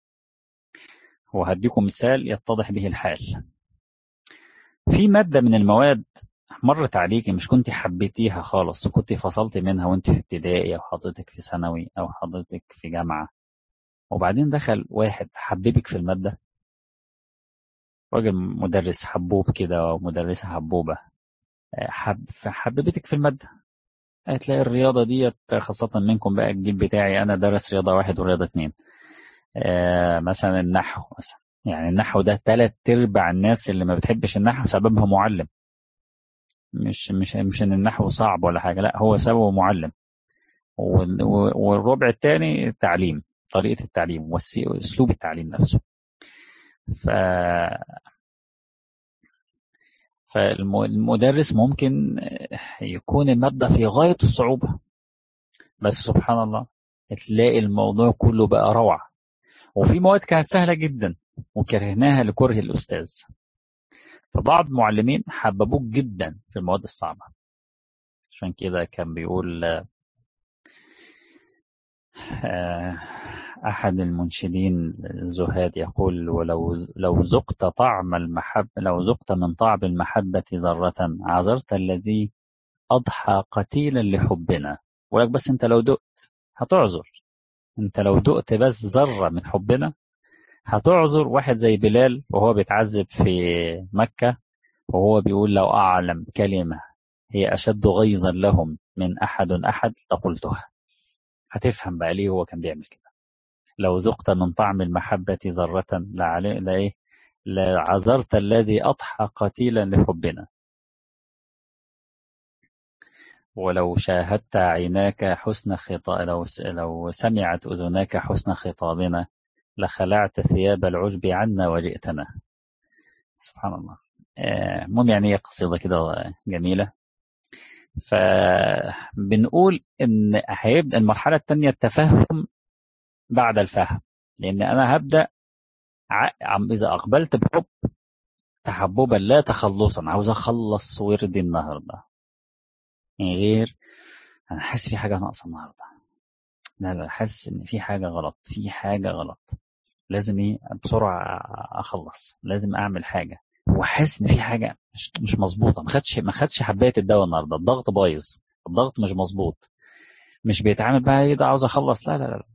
وهديكم مثال يتضح به الحال في مادة من المواد مرت عليكي مش كنت حبيتيها خالص وكنت فصلت منها وانت في ابتدائي او حضرتك في ثانوي او حضرتك في جامعة وبعدين دخل واحد حببك في المادة راجل مدرس حبوب كده ومدرسة حبوبة حب حببتك في المادة هتلاقي الرياضة ديت خاصة منكم بقى الجيل بتاعي أنا درس رياضة واحد ورياضة اتنين آه مثلا النحو مثلا يعني النحو ده تلات أرباع الناس اللي ما بتحبش النحو سببها معلم مش مش مش ان النحو صعب ولا حاجه لا هو سببه معلم والربع الثاني التعليم طريقه التعليم واسلوب التعليم نفسه ف فالمدرس ممكن يكون المادة في غاية الصعوبة بس سبحان الله تلاقي الموضوع كله بقى روعة وفي مواد كانت سهلة جدا وكرهناها لكره الأستاذ فبعض المعلمين حببوك جدا في المواد الصعبة عشان كده كان بيقول أحد المنشدين الزهاد يقول ولو لو ذقت طعم المحبة لو ذقت من طعم المحبة ذرة عذرت الذي أضحى قتيلا لحبنا ولك بس أنت لو دقت هتعذر أنت لو دقت بس ذرة من حبنا هتعذر واحد زي بلال وهو بيتعذب في مكة وهو بيقول لو أعلم كلمة هي أشد غيظا لهم من أحد أحد لقلتها هتفهم بقى ليه هو كان بيعمل كده لو ذقت من طعم المحبة ذرة لعلي لا إيه لعذرت الذي أضحى قتيلا لحبنا ولو شاهدت عيناك حسن خطاب لو لو سمعت أذناك حسن خطابنا لخلعت ثياب العجب عنا وجئتنا سبحان الله المهم يعني هي قصيدة كده جميلة فبنقول ان هيبدا المرحله الثانيه التفهم بعد الفهم لان انا هبدا عم اذا اقبلت بحب تحببا لا تخلصا عاوز اخلص وردي النهارده من غير انا حاسس في حاجه ناقصه النهارده لا لا حاسس ان في حاجه غلط في حاجه غلط لازم ايه بسرعه اخلص لازم اعمل حاجه وحاسس ان في حاجه مش مش مظبوطه ما خدش ما خدش حبايه الدواء النهارده الضغط بايظ الضغط مش مظبوط مش بيتعامل بقى ايه ده عاوز اخلص لا لا لا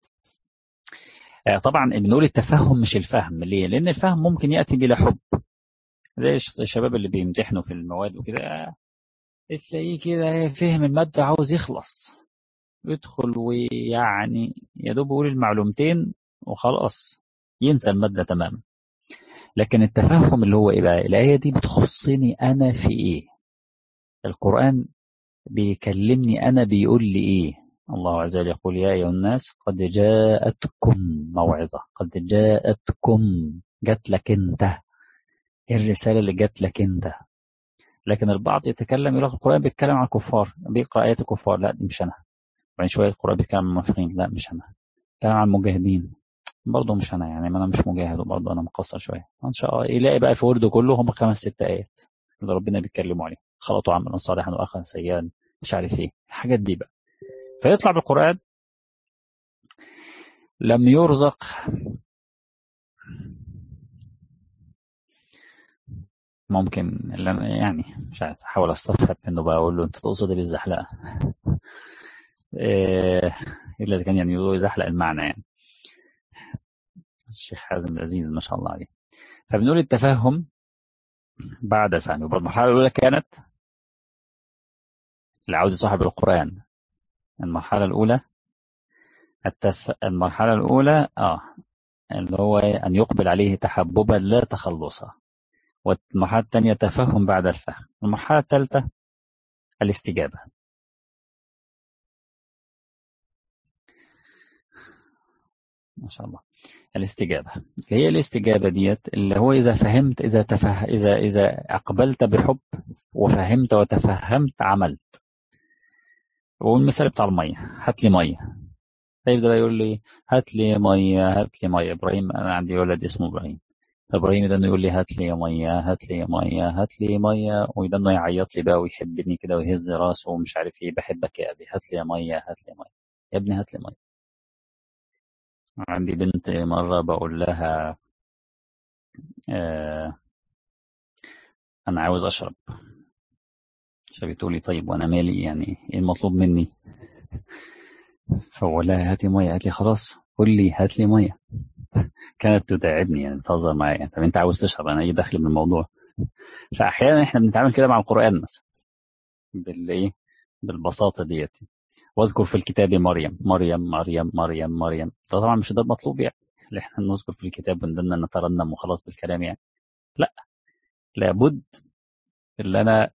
طبعا بنقول التفهم مش الفهم ليه؟ لان الفهم ممكن ياتي بلا حب زي الشباب اللي بيمتحنوا في المواد وكده تلاقيه كده فهم الماده عاوز يخلص يدخل ويعني يا دوب يقول المعلومتين وخلاص ينسى الماده تماما لكن التفهم اللي هو ايه بقى الايه دي بتخصني انا في ايه القران بيكلمني انا بيقول لي ايه الله عز وجل يقول يا ايها الناس قد جاءتكم موعظه قد جاءتكم جات لك انت ايه الرساله اللي جات لك انت لكن البعض يتكلم يقول القران بيتكلم عن الكفار بيقرا ايات الكفار لا دي مش انا بعدين شويه القران بيتكلم عن المنافقين لا مش انا بيتكلم عن المجاهدين برضه مش انا يعني ما انا مش مجاهد وبرضه انا مقصر شويه ان شاء الله يلاقي بقى في ورده كله هم خمس ست ايات اللي ربنا بيتكلموا عليه خلطوا عملا صالحا واخا سيئا مش عارف ايه الحاجات دي بقى فيطلع بالقران لم يرزق ممكن يعني مش عارف احاول استفهم انه بقى اقول له انت تقصد ايه بالزحلقه إيه الا اذا كان يعني يزحلق المعنى يعني الشيخ حازم العزيز ما شاء الله عليه فبنقول التفهم بعد الفهم يبقى المرحله الاولى كانت اللي عاوز صاحب القران المرحله الاولى التف... المرحله الاولى اه اللي هو ان يقبل عليه تحببا لا تخلصا والمرحله الثانيه تفهم بعد الفهم المرحله الثالثه الاستجابه ما شاء الله الاستجابة هي الاستجابة ديت اللي هو إذا فهمت إذا تفه إذا إذا أقبلت بحب وفهمت وتفهمت عملت والمثال بتاع المية هات لي مية فيبدأ يقول لي هات لي مية هات لي مية إبراهيم أنا عندي ولد اسمه إبراهيم إبراهيم ده يقول لي هات لي مية هات لي مية هات لي مية وده إنه يعيط لي بقى ويحبني كده ويهز راسه ومش عارف إيه بحبك يا أبي هات لي مية هات لي مية يا ابني هات لي مية عندي بنت مرة بقول لها آه أنا عاوز أشرب فبتقول لي طيب وأنا مالي يعني إيه المطلوب مني فبقول لها هاتي مية قالت لي خلاص قول لي هات لي مية كانت تتعبني يعني تهزر معايا طب أنت عاوز تشرب أنا إيه دخل من الموضوع فأحيانا إحنا بنتعامل كده مع القرآن مثلا بالإيه بالبساطة ديت واذكر في الكتاب مريم مريم مريم مريم مريم طبعا مش ده المطلوب يعني اللي احنا نذكر في الكتاب ونضلنا نترنم وخلاص بالكلام يعني لا لابد ان انا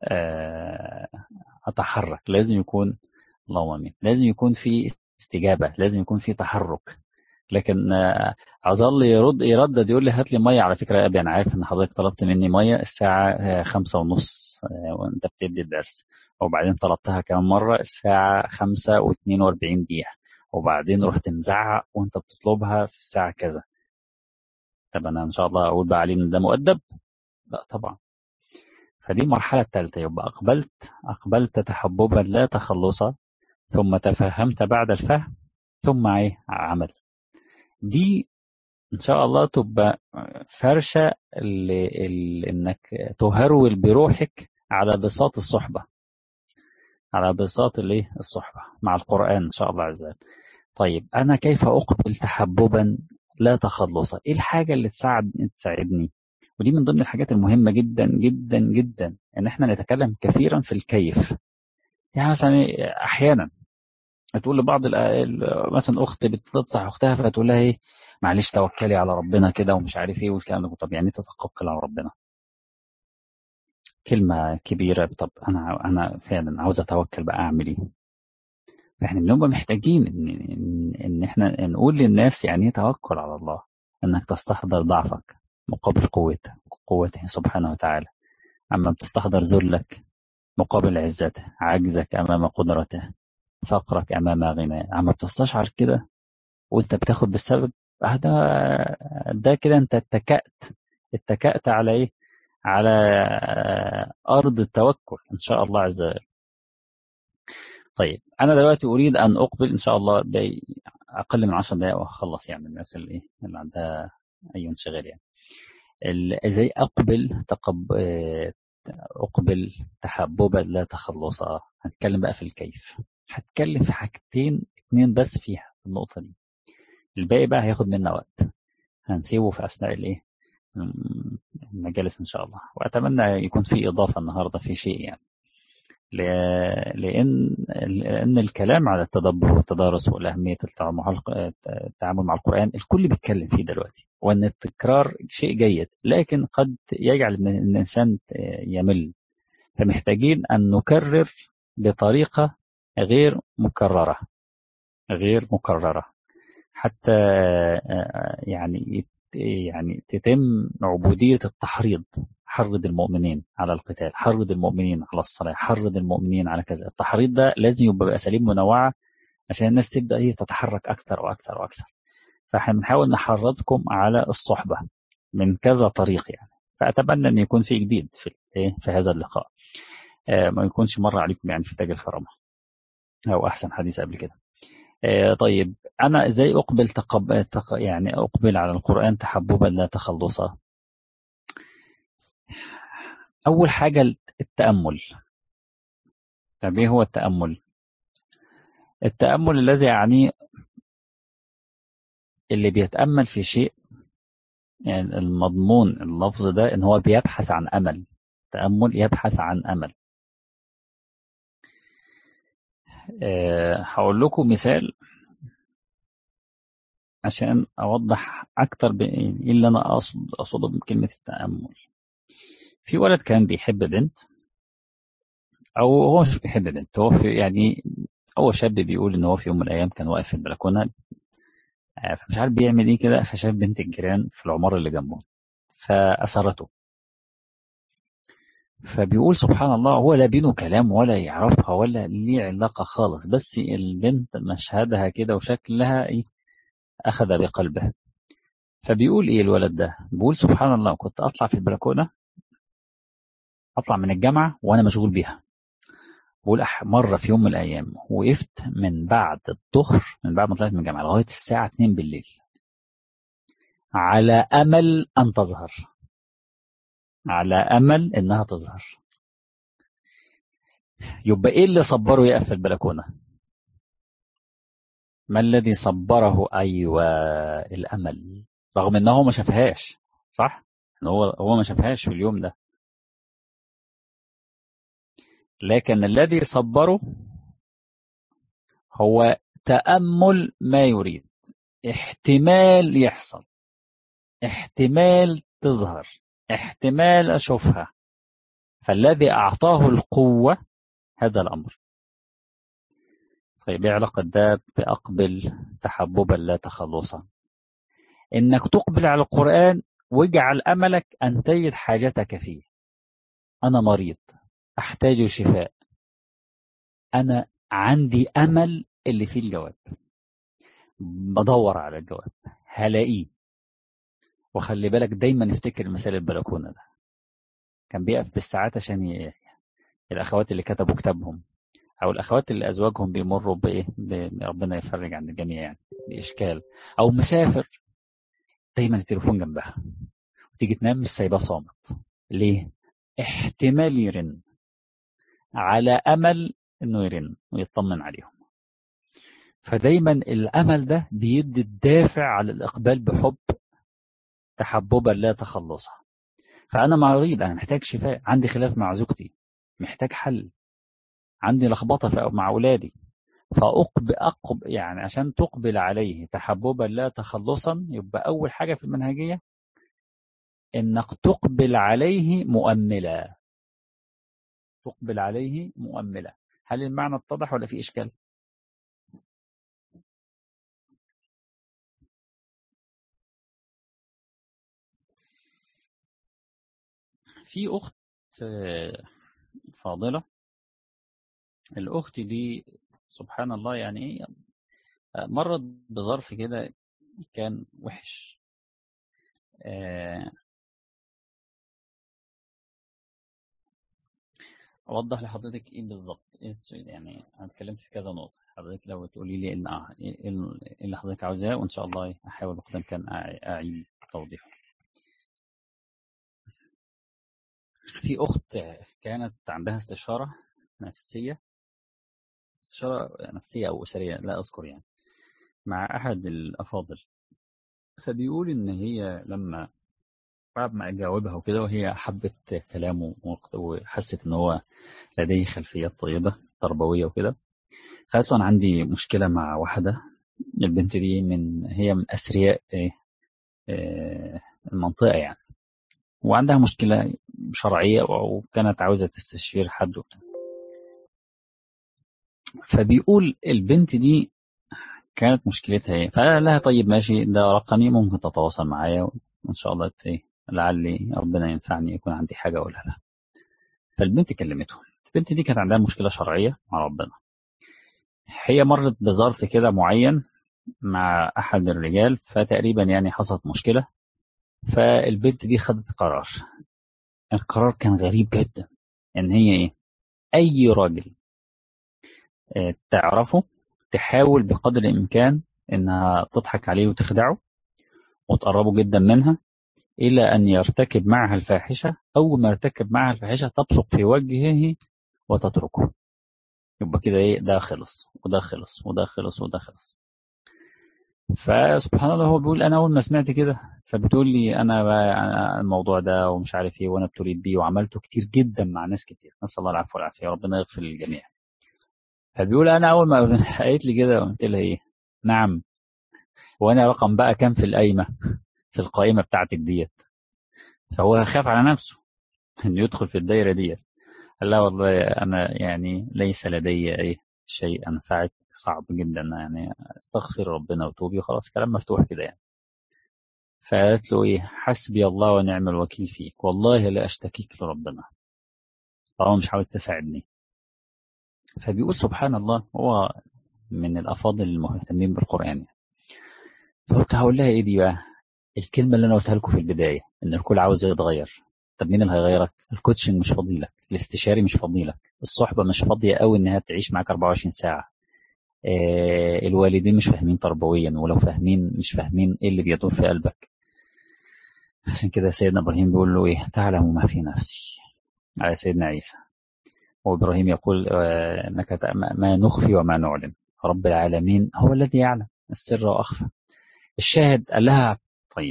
اتحرك لازم يكون اللهم امين لازم يكون في استجابه لازم يكون في تحرك لكن اظل يرد يردد يقول لي هات لي ميه على فكره يا ابي انا عارف ان حضرتك طلبت مني ميه الساعه خمسة ونص وانت بتدي الدرس وبعدين طلبتها كمان مرة الساعة خمسة واتنين واربعين دقيقة وبعدين رحت مزعق وانت بتطلبها في الساعة كذا طب انا ان شاء الله اقول بقى عليه ان ده مؤدب لا طبعا فدي المرحلة الثالثة يبقى أقبلت أقبلت تحببا لا تخلصا ثم تفهمت بعد الفهم ثم ايه عمل دي ان شاء الله تبقى فرشة اللي اللي انك تهرول بروحك على بساط الصحبة على بساط الايه الصحبة مع القرآن ان شاء الله عز وجل طيب انا كيف اقبل تحببا لا تخلصا ايه الحاجة اللي تساعد تساعدني ودي من ضمن الحاجات المهمة جدا جدا جدا ان احنا نتكلم كثيرا في الكيف يعني مثلا احيانا تقول لبعض مثلا اخت بتنصح اختها فتقول لها ايه معلش توكلي على ربنا كده ومش عارف ايه والكلام ده طب يعني تتوكل على ربنا كلمة كبيرة طب انا انا فعلا عاوز اتوكل بقى اعمل ايه احنا بنبقى محتاجين ان ان, إن احنا نقول للناس يعني ايه توكل على الله انك تستحضر ضعفك مقابل قوته قوته سبحانه وتعالى اما بتستحضر ذلك مقابل عزته عجزك امام قدرته فقرك امام غناه اما بتستشعر كده وانت بتاخد بالسبب ده ده كده انت اتكأت اتكأت على ايه على ارض التوكل ان شاء الله عز وجل طيب انا دلوقتي اريد ان اقبل ان شاء الله اقل من 10 دقائق واخلص يعني الناس اللي ايه اللي عندها اي انشغال يعني ازاي اقبل تقب اقبل تحببا لا تخلصا هنتكلم بقى في الكيف هتكلم في حاجتين اتنين بس فيها النقطة دي الباقي بقى هياخد منا وقت هنسيبه في أثناء الإيه المجالس إن شاء الله وأتمنى يكون في إضافة النهاردة في شيء يعني لأن لأن الكلام على التدبر والتدارس والأهمية التعامل مع القرآن الكل بيتكلم فيه دلوقتي وأن التكرار شيء جيد لكن قد يجعل الإنسان يمل فمحتاجين أن نكرر بطريقة غير مكررة غير مكررة حتى يعني يعني تتم عبودية التحريض حرض المؤمنين على القتال حرض المؤمنين على الصلاة حرض المؤمنين على كذا التحريض ده لازم يبقى بأساليب منوعة عشان الناس تبدأ هي تتحرك أكثر وأكثر وأكثر فاحنا بنحاول نحرضكم على الصحبة من كذا طريق يعني فأتمنى أن يكون في جديد في في هذا اللقاء ما يكونش مر عليكم يعني في تاج الكرامة أو أحسن حديث قبل كده طيب أنا إزاي أقبل تقب... تق... يعني أقبل على القرآن تحببا لا تخلصا أول حاجة التأمل طب إيه هو التأمل التأمل الذي يعني اللي بيتأمل في شيء يعني المضمون اللفظ ده إن هو بيبحث عن أمل تأمل يبحث عن أمل أه هقول لكم مثال عشان أوضح أكتر إيه اللي أنا أقصد أقصده بكلمة التأمل في ولد كان بيحب بنت أو هو مش بيحب بنت هو في يعني هو شاب بيقول إن هو في يوم من الأيام كان واقف في البلكونة فمش عارف بيعمل إيه كده فشاف بنت الجيران في العمارة اللي جنبه فأثرته فبيقول سبحان الله هو لا بينه كلام ولا يعرفها ولا ليه علاقة خالص بس البنت مشهدها كده وشكلها ايه أخذ بقلبه فبيقول ايه الولد ده بيقول سبحان الله كنت أطلع في البلكونة أطلع من الجامعة وأنا مشغول بيها بقول مرة في يوم من الأيام وقفت من بعد الظهر من بعد ما طلعت من الجامعة لغاية الساعة 2 بالليل على أمل أن تظهر على أمل إنها تظهر يبقى إيه اللي صبره يقف في البلكونة ما الذي صبره أيوة الأمل رغم إنه ما شافهاش صح إن هو هو ما شافهاش في اليوم ده لكن الذي صبره هو تأمل ما يريد احتمال يحصل احتمال تظهر احتمال أشوفها فالذي أعطاه القوة هذا الأمر طيب ايه علاقة ده بأقبل تحببا لا تخلصا إنك تقبل على القرآن واجعل أملك أن تجد حاجتك فيه أنا مريض أحتاج شفاء أنا عندي أمل اللي فيه الجواب بدور على الجواب هلاقيه وخلي بالك دايما افتكر مثال البلكونة ده كان بيقف بالساعات عشان ي... الأخوات اللي كتبوا كتابهم او الاخوات اللي ازواجهم بيمروا بايه ب- ربنا يفرج عن الجميع يعني باشكال او مسافر دايما التليفون جنبها وتيجي تنام مش سايباه صامت ليه احتمال يرن على امل انه يرن ويطمن عليهم فدايما الامل ده بيدي الدافع على الاقبال بحب تحببا لا تخلصا فانا مريض انا محتاج شفاء عندي خلاف مع زوجتي محتاج حل عندي لخبطه في- مع اولادي فاقبل أقب يعني عشان تقبل عليه تحببا لا تخلصا يبقى اول حاجه في المنهجيه انك تقبل عليه مؤملا تقبل عليه مؤملا هل المعنى اتضح ولا في اشكال في اخت آه، فاضله الاخت دي سبحان الله يعني ايه آه، مرت بظرف كده كان وحش آه، اوضح لحضرتك ايه بالظبط ايه السؤال يعني انا اتكلمت في كذا نقطه حضرتك لو تقولي لي ان اه ايه إيه اللي حضرتك عاوزاه وان شاء الله احاول بقدر الامكان أع- اعيد توضيحه في اخت كانت عندها استشاره نفسيه استشاره نفسيه او اسريه لا اذكر يعني مع احد الافاضل فبيقول ان هي لما بعد ما اجاوبها وكده وهي حبت كلامه وقت- وحست ان هو لديه خلفيات طيبه تربويه وكده فقالت له انا عندي مشكله مع واحده البنت دي من هي من اثرياء إيه آه، المنطقه يعني وعندها مشكله شرعيه وكانت عاوزه تستشير حد وبتاع. فبيقول البنت دي كانت مشكلتها ايه فقال لها طيب ماشي ده رقمي ممكن تتواصل معايا وان شاء الله ت- إيه، لعلي ربنا ينفعني يكون عندي حاجه اقولها لها فالبنت كلمته البنت دي كانت عندها مشكله شرعيه مع ربنا هي مرت بظرف كده معين مع احد الرجال فتقريبا يعني حصلت مشكله فالبنت دي خدت قرار القرار كان غريب جدا ان هي ايه اي راجل آه، تعرفه تحاول بقدر الامكان انها تضحك عليه وتخدعه وتقربه جدا منها الى ان يرتكب معها الفاحشه اول ما يرتكب معها الفاحشه تبصق في وجهه وتتركه يبقى كده ايه ده خلص وده خلص وده خلص وده خلص فسبحان الله هو بيقول انا اول ما سمعت كده فبتقول لي انا بقى أنا الموضوع ده ومش عارف ايه وانا ابتليت بيه وعملته كتير جدا مع ناس كتير نسال الله العفو والعافيه ربنا يغفر للجميع فبيقول انا اول ما قالت لي كده قلت لها ايه نعم وانا رقم بقى كام في القايمه في القائمه بتاعتك ديت فهو خاف على نفسه انه يدخل في الدايره ديت قال لا والله انا يعني ليس لدي ايه شيء انفعك صعب جدا يعني استغفر ربنا وتوبي وخلاص كلام مفتوح كده يعني فقالت له ايه حسبي الله ونعم الوكيل فيك والله لا اشتكيك لربنا طالما مش عاوز تساعدني فبيقول سبحان الله هو من الافاضل المهتمين بالقران فقلت هقول لها ايه دي بقى الكلمه اللي انا قلتها لكم في البدايه ان الكل عاوز يتغير طب مين اللي هيغيرك الكوتشنج مش فاضي لك الاستشاري مش فاضي لك الصحبه مش فاضيه قوي انها تعيش معاك 24 ساعه آه الوالدين مش فاهمين تربويا ولو فاهمين مش فاهمين ايه اللي بيدور في قلبك عشان كده سيدنا ابراهيم بيقول له ايه تعلم ما في نفسي على سيدنا عيسى وابراهيم يقول آه انك ت- ما ما نخفي وما نعلن رب العالمين هو الذي يعلم السر واخفى الشاهد قال لها طيب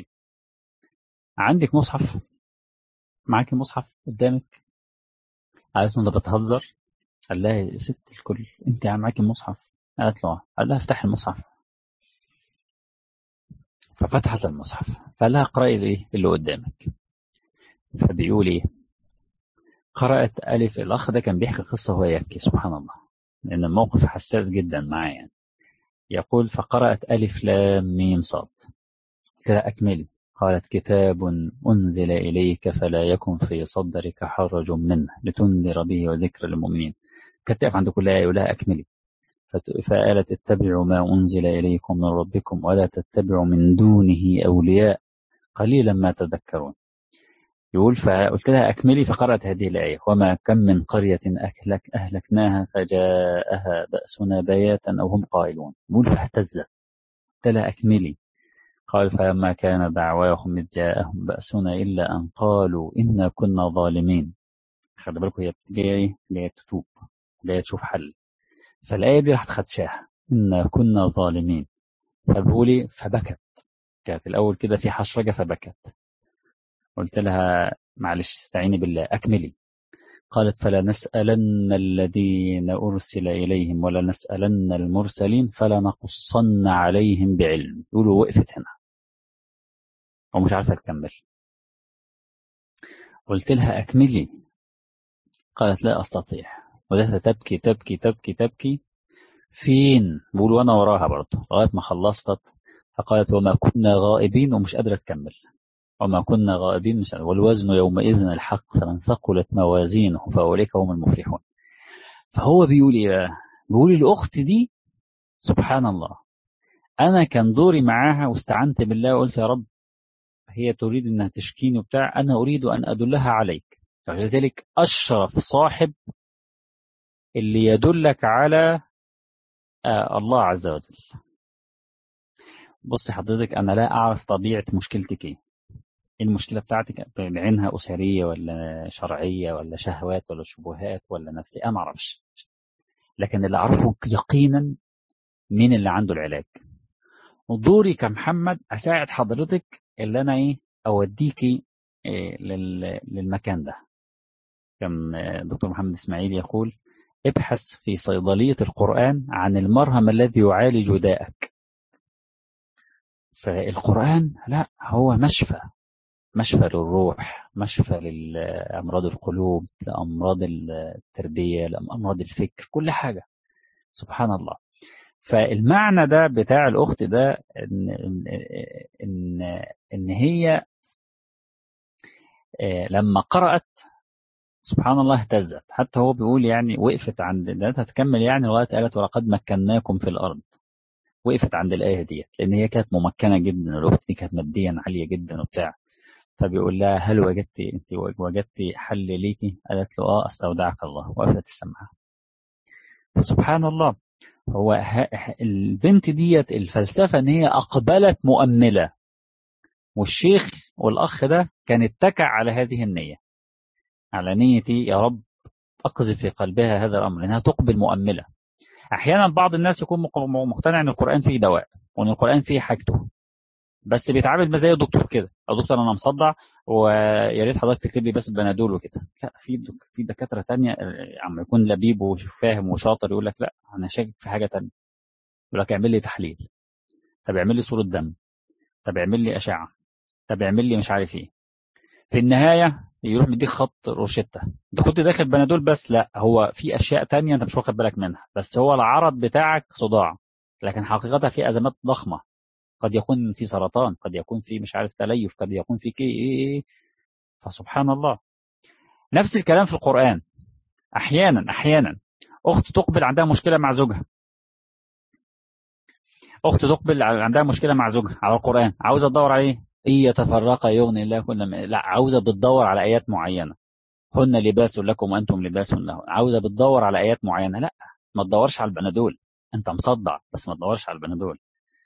عندك مصحف معاكي مصحف قدامك قالت له انت بتهزر قال لها يا ست الكل انت معاكي مصحف قالت له آه. قال لها افتح المصحف ففتحت المصحف فقال لها اقرأي الايه اللي قدامك فبيقول ايه قرأت ألف الأخ ده كان بيحكي قصة وهو يبكي سبحان الله لأن الموقف حساس جدا معاه يعني يقول فقرأت ألف لام ميم صاد كده أكملي قالت كتاب أنزل إليك فلا يكن في صدرك حرج منه لتنذر به وذكر للمؤمنين كانت تقف عند كل آية يقول لها أكملي فت- فقالت اتبعوا ما أنزل إليكم من ربكم ولا تتبعوا من دونه أولياء قليلا ما تذكرون يقول فقلت لها أكملي فقرأت هذه الآية وما كم من قرية أهلك أهلكناها فجاءها بأسنا بياتا أو هم قائلون يقول فاهتزت قلت لها أكملي قال فما كان دعواهم إذ جاءهم بأسنا إلا أن قالوا إنا كنا ظالمين خلي بالكم هي جاية جاية تتوب جاية تشوف حل فالآية دي راحت خدشاها إنا كنا ظالمين فبقولي فبكت كانت الأول كده في حشرجة فبكت قلت لها معلش استعيني بالله أكملي قالت فلا نسألن الذين أرسل إليهم ولا نسألن المرسلين فلا نقصن عليهم بعلم يقولوا وقفت هنا ومش عارفة تكمل قلت لها أكملي قالت لا أستطيع وذات تبكي تبكي تبكي تبكي فين بقول وأنا وراها برضه لغاية ما خلصت فقالت وما كنا غائبين ومش قادرة تكمل وما كنا غائبين مش والوزن يومئذ الحق فمن ثقلت موازينه فأولئك هم المفلحون فهو بيقول إيه بيقول الأخت دي سبحان الله أنا كان دوري معاها واستعنت بالله وقلت يا رب هي تريد أنها تشكيني وبتاع أنا أريد أن أدلها عليك فلذلك أشرف صاحب اللي يدلك على آه الله عز وجل بص حضرتك أنا لا أعرف طبيعة مشكلتك إيه المشكلة بتاعتك بعينها أسرية ولا شرعية ولا شهوات ولا شبهات ولا نفسية أنا ما أعرفش لكن اللي أعرفه يقينا مين اللي عنده العلاج ودوري كمحمد أساعد حضرتك اللي أنا إيه أوديكي إيه للمكان ده كان دكتور محمد إسماعيل يقول ابحث في صيدلية القرآن عن المرهم الذي يعالج داءك فالقرآن لا هو مشفى مشفى للروح مشفى لأمراض القلوب لأمراض التربية لأمراض الفكر كل حاجة سبحان الله فالمعنى ده بتاع الأخت ده إن, إن, إن هي لما قرأت سبحان الله اهتزت حتى هو بيقول يعني وقفت عند ده هتكمل يعني لغايه قالت ولقد مكناكم في الارض وقفت عند الايه ديت لان هي كانت ممكنه جدا الاخت دي كانت ماديا عاليه جدا وبتاع فبيقول لها هل وجدت انت وجدت حل ليكي قالت له اه استودعك الله وقفت السماعه فسبحان الله هو البنت ديت الفلسفه ان هي اقبلت مؤمله والشيخ والاخ ده كان اتكع على هذه النيه على نيتي يا رب أقذف في قلبها هذا الأمر إنها تقبل مؤملة أحيانا بعض الناس يكون مقتنع أن القرآن فيه دواء وأن القرآن فيه حاجته بس بيتعامل زي الدكتور كده يا دكتور أنا مصدع ويا ريت حضرتك تكتب لي بس بنادول وكده لا في دك... في دكاترة تانية عم يكون لبيب وفاهم وشاطر يقول لك لا أنا شاكك في حاجة تانية يقول لك اعمل لي تحليل طب اعمل لي صورة دم طب اعمل لي أشعة طب اعمل لي مش عارف ايه في النهاية يروح مديك خط روشتة انت كنت داخل بنادول بس لا هو في اشياء تانية انت مش واخد بالك منها بس هو العرض بتاعك صداع لكن حقيقة في ازمات ضخمة قد يكون في سرطان قد يكون في مش عارف تليف قد يكون في كي ايه ايه فسبحان الله نفس الكلام في القرآن احيانا احيانا اخت تقبل عندها مشكلة مع زوجها اخت تقبل عندها مشكلة مع زوجها على القرآن عاوزة تدور عليه إن يتفرق يغني الله كل ما لا عاوزة بتدور على آيات معينة هن لباس لكم وأنتم لباس لهم عاوزة بتدور على آيات معينة لا ما تدورش على البنادول أنت مصدع بس ما تدورش على البنادول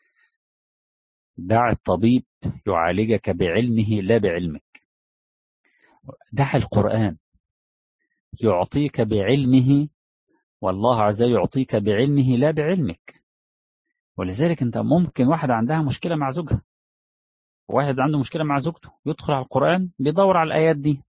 دع الطبيب يعالجك بعلمه لا بعلمك دع القرآن يعطيك بعلمه والله عز وجل يعطيك بعلمه لا بعلمك ولذلك انت ممكن واحدة عندها مشكلة مع زوجها واحد عنده مشكلة مع زوجته يدخل على القرآن بيدور على الآيات دي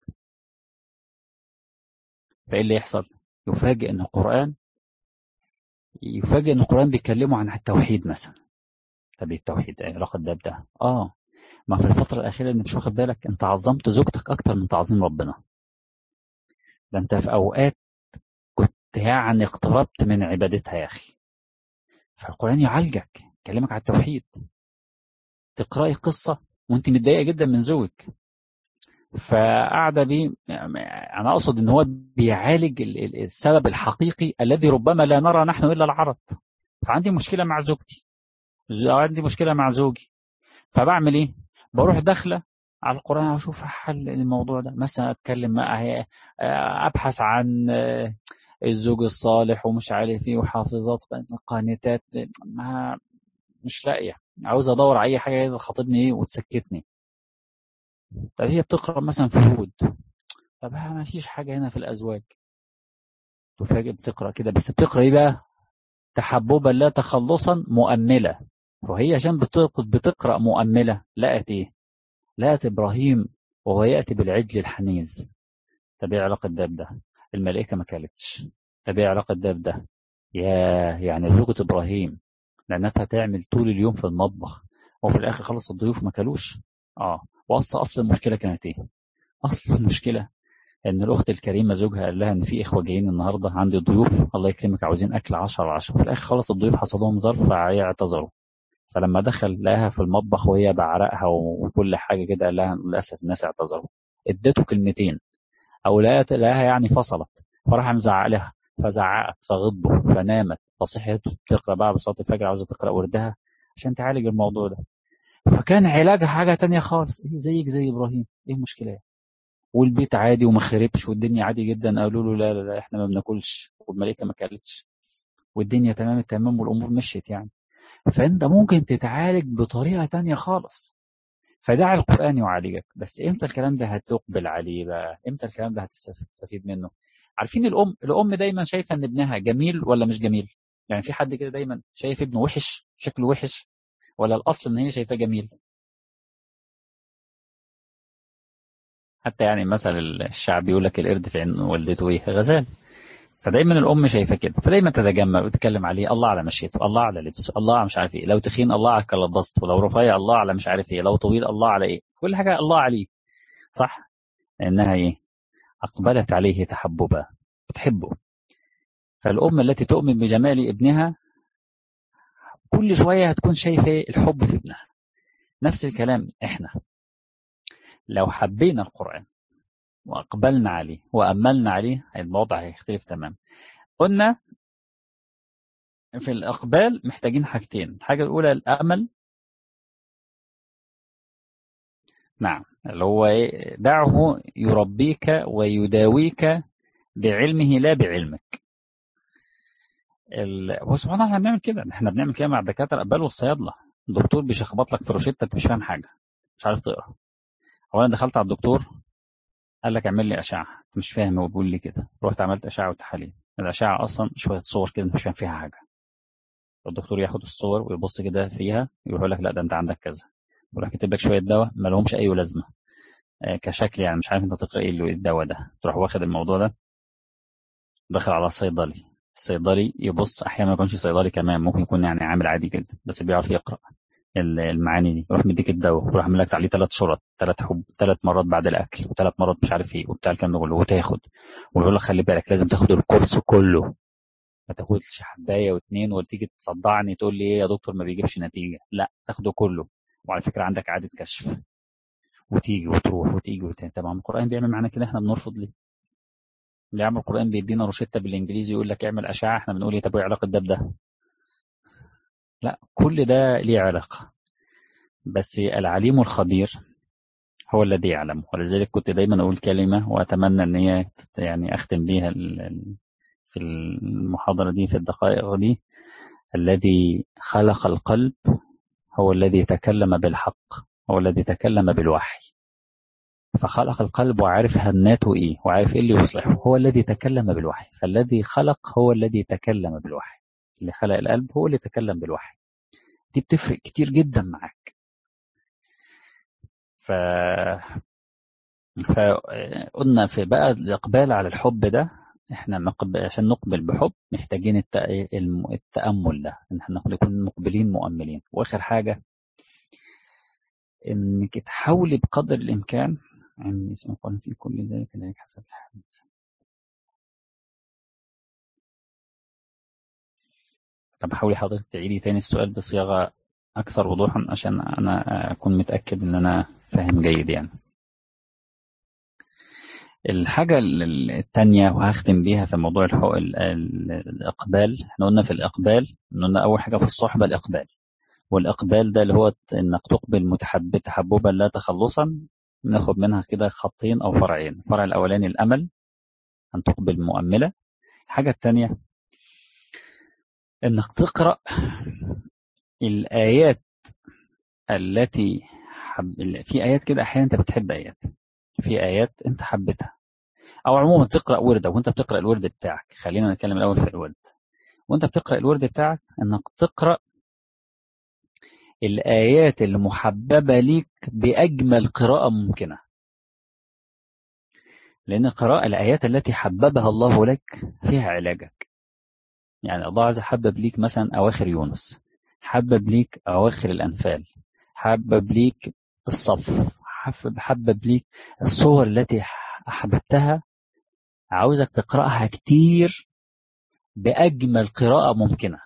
فإيه اللي يحصل يفاجئ أن القرآن يفاجئ أن القرآن بيتكلموا عن التوحيد مثلا طب التوحيد ايه علاقة ده بده اه ما في الفترة الأخيرة اللي مش واخد بالك أنت عظمت زوجتك أكتر من تعظيم ربنا ده أنت في أوقات كنت يعني اقتربت من عبادتها يا أخي فالقرآن يعالجك يكلمك على التوحيد تقرأي قصة وانت متضايقة جدا من زوجك فقاعدة بيه أنا أقصد إن هو بيعالج السبب الحقيقي الذي ربما لا نرى نحن إلا العرض فعندي مشكلة مع زوجتي عندي مشكلة مع زوجي فبعمل إيه بروح داخلة على القرآن أشوف حل الموضوع ده مثلا أتكلم معها أبحث عن الزوج الصالح ومش عارف ايه وحافظات قانتات ما مش لاقيه عاوز ادور على اي حاجه تخاطبني ايه وتسكتني طب هي بتقرا مثلا في هود طب ما فيش حاجه هنا في الازواج تفاجئ بتقرا كده بس بتقرا ايه بقى تحببا لا تخلصا مؤمله وهي عشان بتقرا مؤمله لقت ايه لقت ابراهيم وهو ياتي بالعجل الحنيذ طب ايه علاقه ده بده الملائكه ما كلتش طب ايه علاقه ده بده يا يعني زوجة ابراهيم لانها تعمل طول اليوم في المطبخ وفي الاخر خلص الضيوف ما كلوش اه واصل اصل المشكله كانت ايه اصل المشكله ان الاخت الكريمه زوجها قال لها ان في اخوه جايين النهارده عندي ضيوف الله يكرمك عاوزين اكل 10 على 10 في الاخر خلص الضيوف حصل لهم ظرف فاعتذروا فلما دخل لقاها في المطبخ وهي بعرقها وكل حاجه كده قال لها للاسف الناس اعتذروا اديته كلمتين او لقاها لقاها يعني فصلت فراح مزعق لها فزعقت فغضبه فنامت فصحيت تقرا بقى بصلاه الفجر عاوزه تقرا وردها عشان تعالج الموضوع ده فكان علاجها حاجه تانية خالص إيه زيك زي ابراهيم ايه المشكله والبيت عادي وما خربش والدنيا عادي جدا قالوا له لا لا لا احنا ما بناكلش والملائكه ما كلتش والدنيا تمام التمام والامور مشيت يعني فانت ممكن تتعالج بطريقه تانية خالص فدع القران يعالجك بس امتى الكلام ده هتقبل عليه بقى امتى الكلام ده هتستفيد منه عارفين الام الام دايما شايفه ان ابنها جميل ولا مش جميل يعني في حد كده دايما شايف ابنه وحش شكله وحش ولا الاصل ان هي شايفاه جميل حتى يعني مثل الشعب يقول لك القرد في عين والدته ايه غزال فدايما الام شايفه كده فدايما تتجمل وتتكلم عليه الله على مشيته الله على لبسه الله على مش عارف ايه لو تخين الله على كلبسته ولو رفيع الله على مش عارف ايه لو طويل الله على ايه كل حاجه الله عليه صح انها ايه اقبلت عليه تحببا بتحبه فالام التي تؤمن بجمال ابنها كل شويه هتكون شايفه الحب في ابنها نفس الكلام احنا لو حبينا القرآن وأقبلنا عليه وأملنا عليه الوضع هيختلف تمام قلنا في الإقبال محتاجين حاجتين الحاجة الأولى الأمل نعم اللي هو إيه دعه يربيك ويداويك بعلمه لا بعلمك ال... هو سبحان الله احنا بنعمل كده احنا بنعمل كده مع الدكاتره الأقبال والصيادله الدكتور بيشخبط لك في روشته انت مش فاهم حاجه مش عارف تقرا هو انا دخلت على الدكتور قال لك اعمل لي اشعه مش فاهم هو بيقول لي كده رحت عملت اشعه وتحاليل الاشعه اصلا شويه صور كده مش فاهم فيها حاجه الدكتور ياخد الصور ويبص كده فيها يقول لك لا ده انت عندك كذا ويروح كاتب لك شويه دواء ما لهمش اي لازمه آه كشكل يعني مش عارف انت تقرا ايه الدواء ده تروح واخد الموضوع ده داخل على الصيدلي الصيدلي يبص احيانا ما يكونش صيدلي كمان ممكن يكون يعني عامل عادي جدا بس بيعرف يقرا المعاني دي يروح مديك الدواء ويروح عامل لك عليه ثلاث شرط ثلاث حب ثلاث مرات بعد الاكل وثلاث مرات مش عارف ايه وبتاع الكلام ده كله وتاخد ويقول لك خلي بالك لازم تاخد الكورس كله ما تاخدش حبايه واثنين وتيجي تصدعني تقول لي ايه يا دكتور ما بيجيبش نتيجه لا تاخده كله وعلى فكره عندك عاده كشف وتيجي وتروح وتيجي وتاني طبعا القران بيعمل معانا كده احنا بنرفض ليه؟ اللي يعمل القران بيدينا روشته بالانجليزي يقول لك اعمل اشعه احنا بنقول ايه طب ايه علاقه ده بده؟ لا كل ده ليه علاقه بس العليم الخبير هو الذي يعلم ولذلك كنت دايما أقول كلمة وأتمنى أن هي يعني أختم بيها في المحاضرة دي في الدقائق دي الذي خلق القلب هو الذي تكلم بالحق هو الذي تكلم بالوحي فخلق القلب وعارف هناته إيه وعارف إيه اللي يصلحه هو الذي تكلم بالوحي فالذي خلق هو الذي تكلم بالوحي اللي خلق القلب هو اللي تكلم بالوحي دي بتفرق كتير جدا معاك ف فقلنا في بقى الإقبال على الحب ده احنا مقبل عشان نقبل بحب محتاجين الت... التأمل ده ان احنا نكون مقبلين مؤملين واخر حاجة انك تحاولي بقدر الامكان عندي اسم قال في كل ذلك ذلك حسب الحديث طب حاولي حضرتك تعيدي تاني السؤال بصياغة أكثر وضوحا عشان أنا أكون متأكد إن أنا فاهم جيد يعني الحاجة التانية وهختم بيها في موضوع الحق الإقبال احنا قلنا في الإقبال قلنا أول حاجة في الصحبة الإقبال والإقبال ده اللي هو إنك تقبل متحب تحببا لا تخلصا ناخد منها كده خطين أو فرعين الفرع الأولاني الأمل أن تقبل مؤملة الحاجة الثانية إنك تقرأ الآيات التي حب... في آيات كده أحيانا أنت بتحب آيات في آيات أنت حبتها أو عموما تقرأ وردة وأنت بتقرأ الورد بتاعك خلينا نتكلم الأول في الورد وأنت بتقرأ الورد بتاعك إنك تقرأ الآيات المحببة ليك بأجمل قراءة ممكنة لأن قراءة الآيات التي حببها الله لك فيها علاجك يعني الله عز حبب ليك مثلا أواخر يونس حبب ليك أواخر الأنفال حبب ليك الصف حبب, حبب ليك الصور التي أحببتها عاوزك تقرأها كتير بأجمل قراءة ممكنة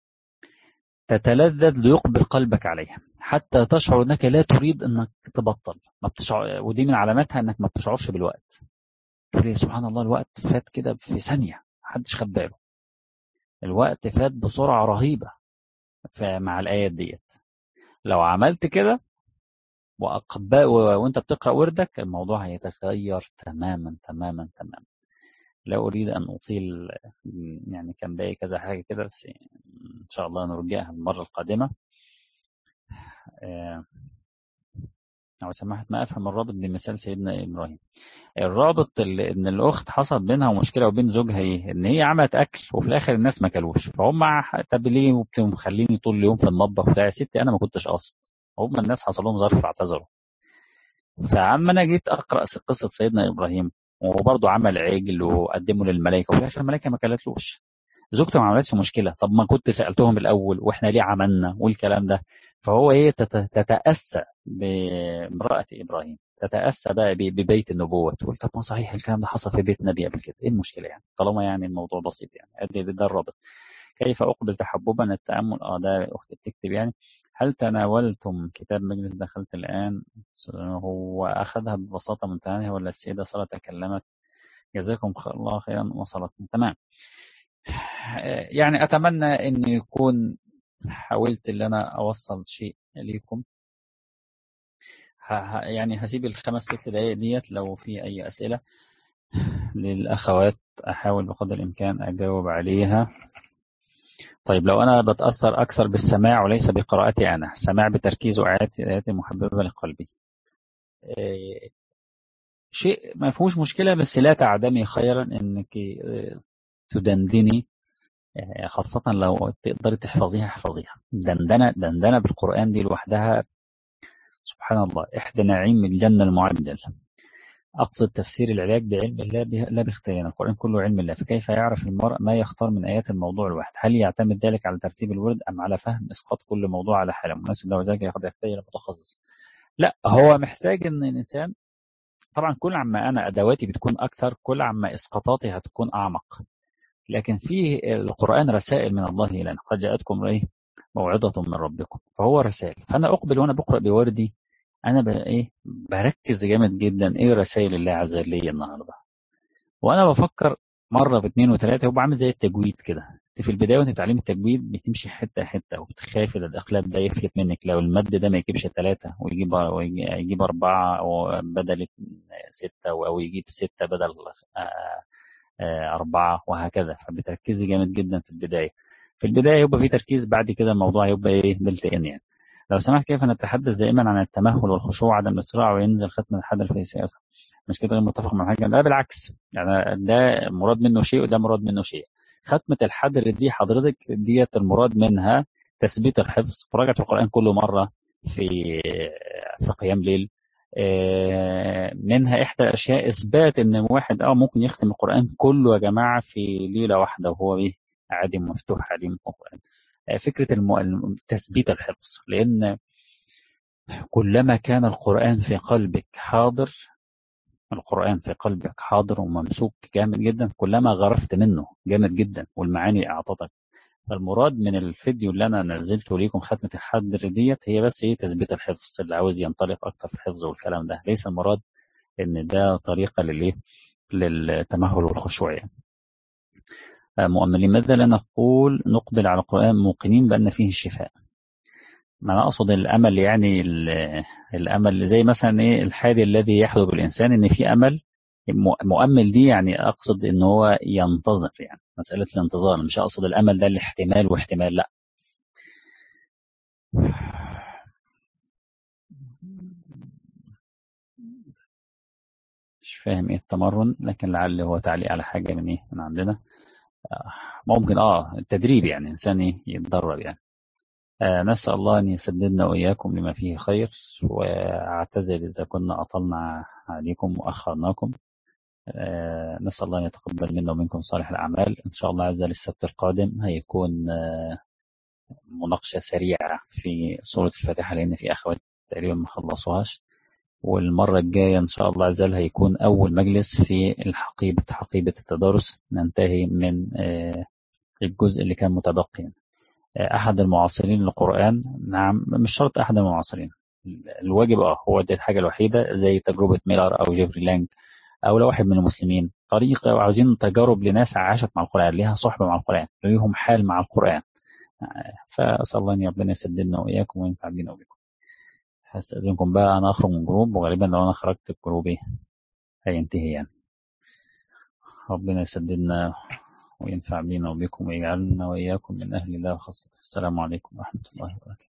تتلذذ ليقبل قلبك عليها حتى تشعر انك لا تريد انك تبطل ما بتشعر ودي من علاماتها انك ما بتشعرش بالوقت تقول سبحان الله الوقت فات كده في ثانية محدش خد باله الوقت فات بسرعة رهيبة مع الآيات ديت لو عملت كده وأقباء وانت بتقرأ وردك الموضوع هيتغير تماما تماما تماما لا أريد أن أطيل يعني كان باقي كذا حاجة كده بس إن شاء الله نرجعها المرة القادمة لو سمحت ما أفهم الرابط بمثال سيدنا إبراهيم الرابط اللي إن الأخت حصل بينها مشكلة وبين زوجها إيه إن هي عملت أكل وفي الآخر الناس ما كلوش فهم طب ليه مخليني طول اليوم في المطبخ بتاعي يا ستي أنا ما كنتش قاصد هم الناس حصل لهم ظرف فاعتذروا فعما أنا جيت أقرأ قصة سيدنا إبراهيم وبرضه عمل عجل وقدمه للملائكة وفي الآخر الملائكة ما كلتلوش زوجته ما عملتش مشكلة طب ما كنت سألتهم الأول وإحنا ليه عملنا والكلام ده فهو ايه تتأسى بامرأة إبراهيم تتأسى بقى ببيت النبوة تقول طب ما صحيح الكلام ده حصل في بيت نبي قبل كده ايه المشكلة يعني طالما يعني الموضوع بسيط يعني ادي ده الرابط كيف أقبل تحببا التأمل اه ده أختي بتكتب يعني هل تناولتم كتاب مجلس دخلت الآن هو أخذها ببساطة منتهية ولا السيدة صلاة تكلمت جزاكم الله خيرا وصلتم تمام يعني أتمنى أن يكون حاولت ان انا اوصل شيء ليكم يعني هسيب الخمس ست دقايق ديت لو في اي اسئله للاخوات احاول بقدر الامكان اجاوب عليها طيب لو انا بتاثر اكثر بالسماع وليس بقراءتي انا سماع بتركيز وايات ايات محببه لقلبي شيء ما فيهوش مشكله بس لا تعدمي خيرا انك تدندني خاصة لو تقدري تحفظيها احفظيها دندنة دندنة بالقرآن دي لوحدها سبحان الله إحدى نعيم الجنة المعدل أقصد تفسير العلاج بعلم الله لا باختيارنا القرآن كله علم الله فكيف يعرف المرء ما يختار من آيات الموضوع الواحد هل يعتمد ذلك على ترتيب الورد أم على فهم إسقاط كل موضوع على حالة مناسب له ذلك قد يحتاج إلى متخصص لا هو محتاج أن الإنسان طبعا كل عما أنا أدواتي بتكون أكثر كل عما إسقاطاتي هتكون أعمق لكن في القرآن رسائل من الله إلينا قد جاءتكم إيه موعظة من ربكم فهو رسائل فأنا أقبل وأنا بقرأ بوردي أنا بقى إيه بركز جامد جدا إيه رسائل الله عز وجل لي النهاردة وأنا بفكر مرة باثنين وثلاثة وبعمل زي التجويد كده في البداية وأنت بتعلم التجويد بتمشي حتة حتة وبتخافي ده الأقلام ده يفلت منك لو المد ده ما يجيبش ثلاثة ويجيب ويجيب أربعة بدل ستة أو يجيب ستة بدل أربعة وهكذا فبتركزي جامد جدا في البداية في البداية يبقى في تركيز بعد كده الموضوع يبقى إيه بلت إن يعني لو سمحت كيف نتحدث دائما عن التمهل والخشوع وعدم الإسراع وينزل ختم الحد في السياسة مش كده غير متفق مع حاجة لا بالعكس يعني ده مراد منه شيء وده مراد منه شيء ختمة الحدر دي حضرتك ديت المراد منها تثبيت الحفظ مراجعة القرآن كل مرة في في قيام ليل منها إحدى الأشياء إثبات إن واحد أو ممكن يختم القرآن كله يا جماعة في ليلة واحدة وهو إيه عادي مفتوح عليم القرآن فكرة الم... تثبيت الحفظ لأن كلما كان القرآن في قلبك حاضر القرآن في قلبك حاضر وممسوك جامد جدا كلما غرفت منه جامد جدا والمعاني أعطتك فالمراد من الفيديو اللي أنا نزلته ليكم ختمة الحدر ديت هي بس إيه تثبيت الحفظ اللي عاوز ينطلق أكتر في الحفظ والكلام ده ليس المراد إن ده طريقة للإيه للتمهل والخشوع يعني. مؤملين ماذا لا نقول نقبل على القرآن موقنين بأن فيه الشفاء ما انا اقصد الامل يعني الامل زي مثلا ايه الحادي الذي يحدث بالانسان ان في امل مؤمل دي يعني اقصد ان هو ينتظر يعني مساله الانتظار مش اقصد الامل ده الاحتمال واحتمال لا مش فاهم ايه التمرن لكن لعل هو تعليق على حاجه من ايه من عندنا ممكن اه التدريب يعني انسان ايه يتدرب يعني آه نسأل الله أن يسددنا وإياكم لما فيه خير وأعتذر إذا كنا أطلنا عليكم وأخرناكم آه نسأل الله أن يتقبل منا ومنكم صالح الأعمال إن شاء الله عز وجل السبت القادم هيكون آه مناقشة سريعة في سورة الفاتحة لأن في أخوات تقريبا ما خلصوهاش والمرة الجاية إن شاء الله عز وجل هيكون أول مجلس في الحقيبة حقيبة التدارس ننتهي من الجزء اللي كان متبقي أحد المعاصرين للقرآن نعم مش شرط أحد المعاصرين الواجب اه هو دي الحاجة الوحيدة زي تجربة ميلر أو جيفري لانج أو لو واحد من المسلمين طريقة وعاوزين تجارب لناس عاشت مع القرآن ليها صحبة مع القرآن ليهم حال مع القرآن فأسأل الله أن ربنا يسددنا وإياكم وينفع بنا وبكم هستأذنكم بقى أنا أخرج من جروب وغالبا لو أنا خرجت الجروب إيه هينتهي يعني ربنا يسددنا وينفع بنا وبكم ويجعلنا وإياكم من أهل الله خاصة السلام عليكم ورحمة الله وبركاته